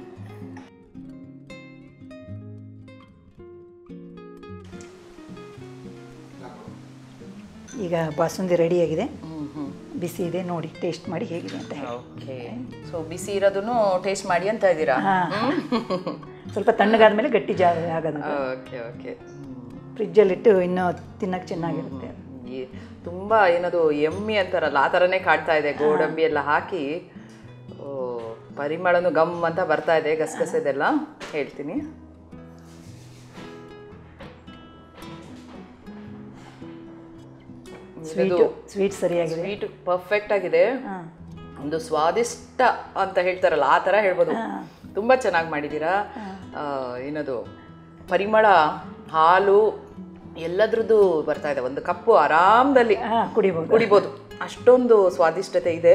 ಈಗ ಬಾಸುಂದಿ ರೆಡಿಯಾಗಿದೆ ಹ್ಮ್ ಹ್ಮ್ ಬಿಸಿ ಇದೆ ನೋಡಿ ಟೇಸ್ಟ್ ಮಾಡಿ ಹೇಗಿದೆ ಅಂತ ಹೇಳಿ ಓಕೆ ಸೊ ಬಿಸಿ ಇರೋದನ್ನು ಟೇಸ್ಟ್ ಮಾಡಿ ಅಂತ ಇದ್ದೀರಾ ಹಾಂ ಸ್ವಲ್ಪ ತಣ್ಣಗಾದ್ಮೇಲೆ ಗಟ್ಟಿ ಜಾ ಆಗೋದು ಓಕೆ ಓಕೆ ಫ್ರಿಜ್ಜಲ್ಲಿಟ್ಟು ಇನ್ನೂ ತಿನ್ನಕ್ಕೆ ಚೆನ್ನಾಗಿರುತ್ತೆ ತುಂಬಾ ಏನದು ಎಮ್ಮಿ ಅಂತಾರಲ್ಲ ಆ ಥರನೇ ಕಾಡ್ತಾ ಇದೆ ಗೋಡಂಬಿ ಎಲ್ಲ ಹಾಕಿ ಓ ಪರಿಮಳನು ಗಮ್ ಅಂತ ಬರ್ತಾ ಇದೆ ಗಸಗಸೆದೆಲ್ಲ ಹೇಳ್ತೀನಿ ಸ್ವೀಟು ಸ್ವೀಟ್ ಸರಿಯಾಗಿದೆ ಸ್ವೀಟ್ ಪರ್ಫೆಕ್ಟ್ ಆಗಿದೆ ಹಾಂ ಒಂದು ಸ್ವಾದಿಷ್ಟ ಅಂತ ಹೇಳ್ತಾರಲ್ಲ ಆ ಥರ ಹೇಳ್ಬೋದು ತುಂಬ ಚೆನ್ನಾಗಿ ಮಾಡಿದ್ದೀರಾ ಆ, ಏನದು ಪರಿಮಳ ಹಾಲು ಎಲ್ಲದ್ರದ್ದು ಬರ್ತಾ ಇದೆ ಒಂದು ಕಪ್ಪು ಆರಾಮದಲ್ಲಿ ಹಾಂ ಕುಡಿಬೋದು ಕುಡಿಬೋದು ಅಷ್ಟೊಂದು ಸ್ವಾದಿಷ್ಟತೆ ಇದೆ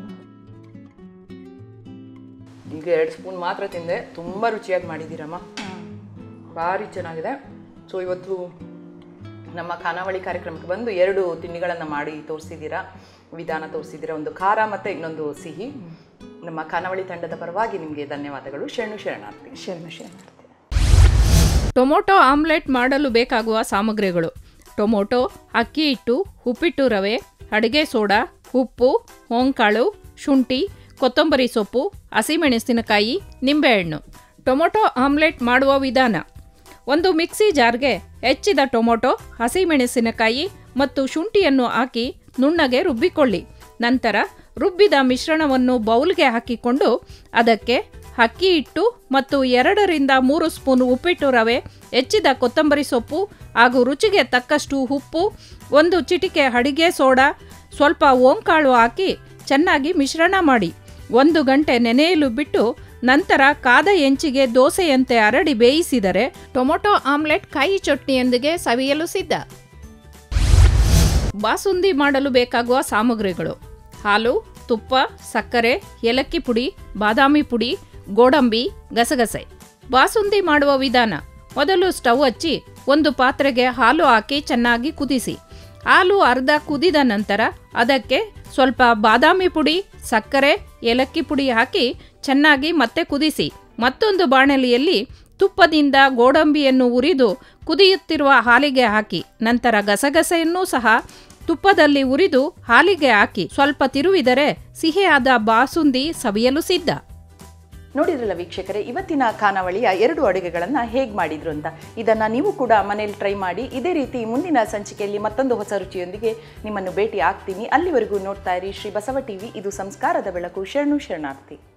ಈಗ ಎರಡು ಸ್ಪೂನ್ ಮಾತ್ರ ತಿಂದೆ ತುಂಬ ರುಚಿಯಾಗಿ ಮಾಡಿದ್ದೀರಮ್ಮ ಭಾರಿ ಚೆನ್ನಾಗಿದೆ ಸೊ ಇವತ್ತು ನಮ್ಮ ಖಾನಾವಳಿ ಕಾರ್ಯಕ್ರಮಕ್ಕೆ ಬಂದು ಎರಡು ತಿಂಡಿಗಳನ್ನು ಮಾಡಿ ತೋರಿಸಿದ್ದೀರಾ ವಿಧಾನ ತೋರಿಸಿದ್ದೀರಾ ಒಂದು ಖಾರ ಮತ್ತು ಇನ್ನೊಂದು ಸಿಹಿ ನಮ್ಮ ಖಾನಾವಳಿ ತಂಡದ ಪರವಾಗಿ ನಿಮಗೆ ಧನ್ಯವಾದಗಳು ಶರಣು ಶರಣಾರ್ಥಿ ಶರಣ ಶರಣ ಟೊಮೊಟೊ ಆಮ್ಲೆಟ್ ಮಾಡಲು ಬೇಕಾಗುವ ಸಾಮಗ್ರಿಗಳು ಟೊಮೊಟೊ ಅಕ್ಕಿ ಹಿಟ್ಟು ಉಪ್ಪಿಟ್ಟು ರವೆ ಅಡುಗೆ ಸೋಡಾ ಉಪ್ಪು ಹೊಂಕಾಳು ಶುಂಠಿ ಕೊತ್ತಂಬರಿ ಸೊಪ್ಪು ಹಸಿಮೆಣಸಿನಕಾಯಿ ನಿಂಬೆಹಣ್ಣು ಟೊಮೊಟೊ ಆಮ್ಲೆಟ್ ಮಾಡುವ ವಿಧಾನ ಒಂದು ಮಿಕ್ಸಿ ಜಾರ್ಗೆ ಹೆಚ್ಚಿದ ಟೊಮೊಟೊ ಹಸಿಮೆಣಸಿನಕಾಯಿ ಮತ್ತು ಶುಂಠಿಯನ್ನು ಹಾಕಿ ನುಣ್ಣಗೆ ರುಬ್ಬಿಕೊಳ್ಳಿ ನಂತರ ರುಬ್ಬಿದ ಮಿಶ್ರಣವನ್ನು ಬೌಲ್ಗೆ ಹಾಕಿಕೊಂಡು ಅದಕ್ಕೆ ಅಕ್ಕಿ ಹಿಟ್ಟು ಮತ್ತು ಎರಡರಿಂದ ಮೂರು ಸ್ಪೂನ್ ಉಪ್ಪಿಟ್ಟು ರವೆ ಹೆಚ್ಚಿದ ಕೊತ್ತಂಬರಿ ಸೊಪ್ಪು ಹಾಗೂ ರುಚಿಗೆ ತಕ್ಕಷ್ಟು ಉಪ್ಪು ಒಂದು ಚಿಟಿಕೆ ಅಡಿಗೆ ಸೋಡಾ ಸ್ವಲ್ಪ ಓಂಕಾಳು ಹಾಕಿ ಚೆನ್ನಾಗಿ ಮಿಶ್ರಣ ಮಾಡಿ ಒಂದು ಗಂಟೆ ನೆನೆಯಲು ಬಿಟ್ಟು ನಂತರ ಕಾದ ಹೆಂಚಿಗೆ ದೋಸೆಯಂತೆ ಹರಡಿ ಬೇಯಿಸಿದರೆ ಟೊಮೊಟೊ ಆಮ್ಲೆಟ್ ಕಾಯಿ ಚಟ್ನಿಯೊಂದಿಗೆ ಸವಿಯಲು ಸಿದ್ಧ ಬಾಸುಂದಿ ಮಾಡಲು ಬೇಕಾಗುವ ಸಾಮಗ್ರಿಗಳು ಹಾಲು ತುಪ್ಪ ಸಕ್ಕರೆ ಏಲಕ್ಕಿ ಪುಡಿ ಬಾದಾಮಿ ಪುಡಿ ಗೋಡಂಬಿ ಗಸಗಸೆ ಬಾಸುಂದಿ ಮಾಡುವ ವಿಧಾನ ಮೊದಲು ಸ್ಟವ್ ಹಚ್ಚಿ ಒಂದು ಪಾತ್ರೆಗೆ ಹಾಲು ಹಾಕಿ ಚೆನ್ನಾಗಿ ಕುದಿಸಿ ಹಾಲು ಅರ್ಧ ಕುದಿದ ನಂತರ ಅದಕ್ಕೆ ಸ್ವಲ್ಪ ಬಾದಾಮಿ ಪುಡಿ ಸಕ್ಕರೆ ಏಲಕ್ಕಿ ಪುಡಿ ಹಾಕಿ ಚೆನ್ನಾಗಿ ಮತ್ತೆ ಕುದಿಸಿ ಮತ್ತೊಂದು ಬಾಣಲಿಯಲ್ಲಿ ತುಪ್ಪದಿಂದ ಗೋಡಂಬಿಯನ್ನು ಉರಿದು ಕುದಿಯುತ್ತಿರುವ ಹಾಲಿಗೆ ಹಾಕಿ ನಂತರ ಗಸಗಸೆಯನ್ನೂ ಸಹ ತುಪ್ಪದಲ್ಲಿ ಉರಿದು ಹಾಲಿಗೆ ಹಾಕಿ ಸ್ವಲ್ಪ ತಿರುವಿದರೆ ಸಿಹಿಯಾದ ಬಾಸುಂದಿ ಸವಿಯಲು ಸಿದ್ಧ ನೋಡಿದ್ರಲ್ಲ ವೀಕ್ಷಕರೇ ಇವತ್ತಿನ ಖಾನಾವಳಿಯ ಎರಡು ಅಡುಗೆಗಳನ್ನು ಹೇಗೆ ಮಾಡಿದ್ರು ಅಂತ ಇದನ್ನು ನೀವು ಕೂಡ ಮನೇಲಿ ಟ್ರೈ ಮಾಡಿ ಇದೇ ರೀತಿ ಮುಂದಿನ ಸಂಚಿಕೆಯಲ್ಲಿ ಮತ್ತೊಂದು ಹೊಸ ರುಚಿಯೊಂದಿಗೆ ನಿಮ್ಮನ್ನು ಭೇಟಿ ಆಗ್ತೀನಿ ಅಲ್ಲಿವರೆಗೂ ನೋಡ್ತಾ ಇರಿ ಶ್ರೀ ಬಸವ ಟಿವಿ ಇದು ಸಂಸ್ಕಾರದ ಬೆಳಕು ಶರಣು ಶರಣಾರ್ಥಿ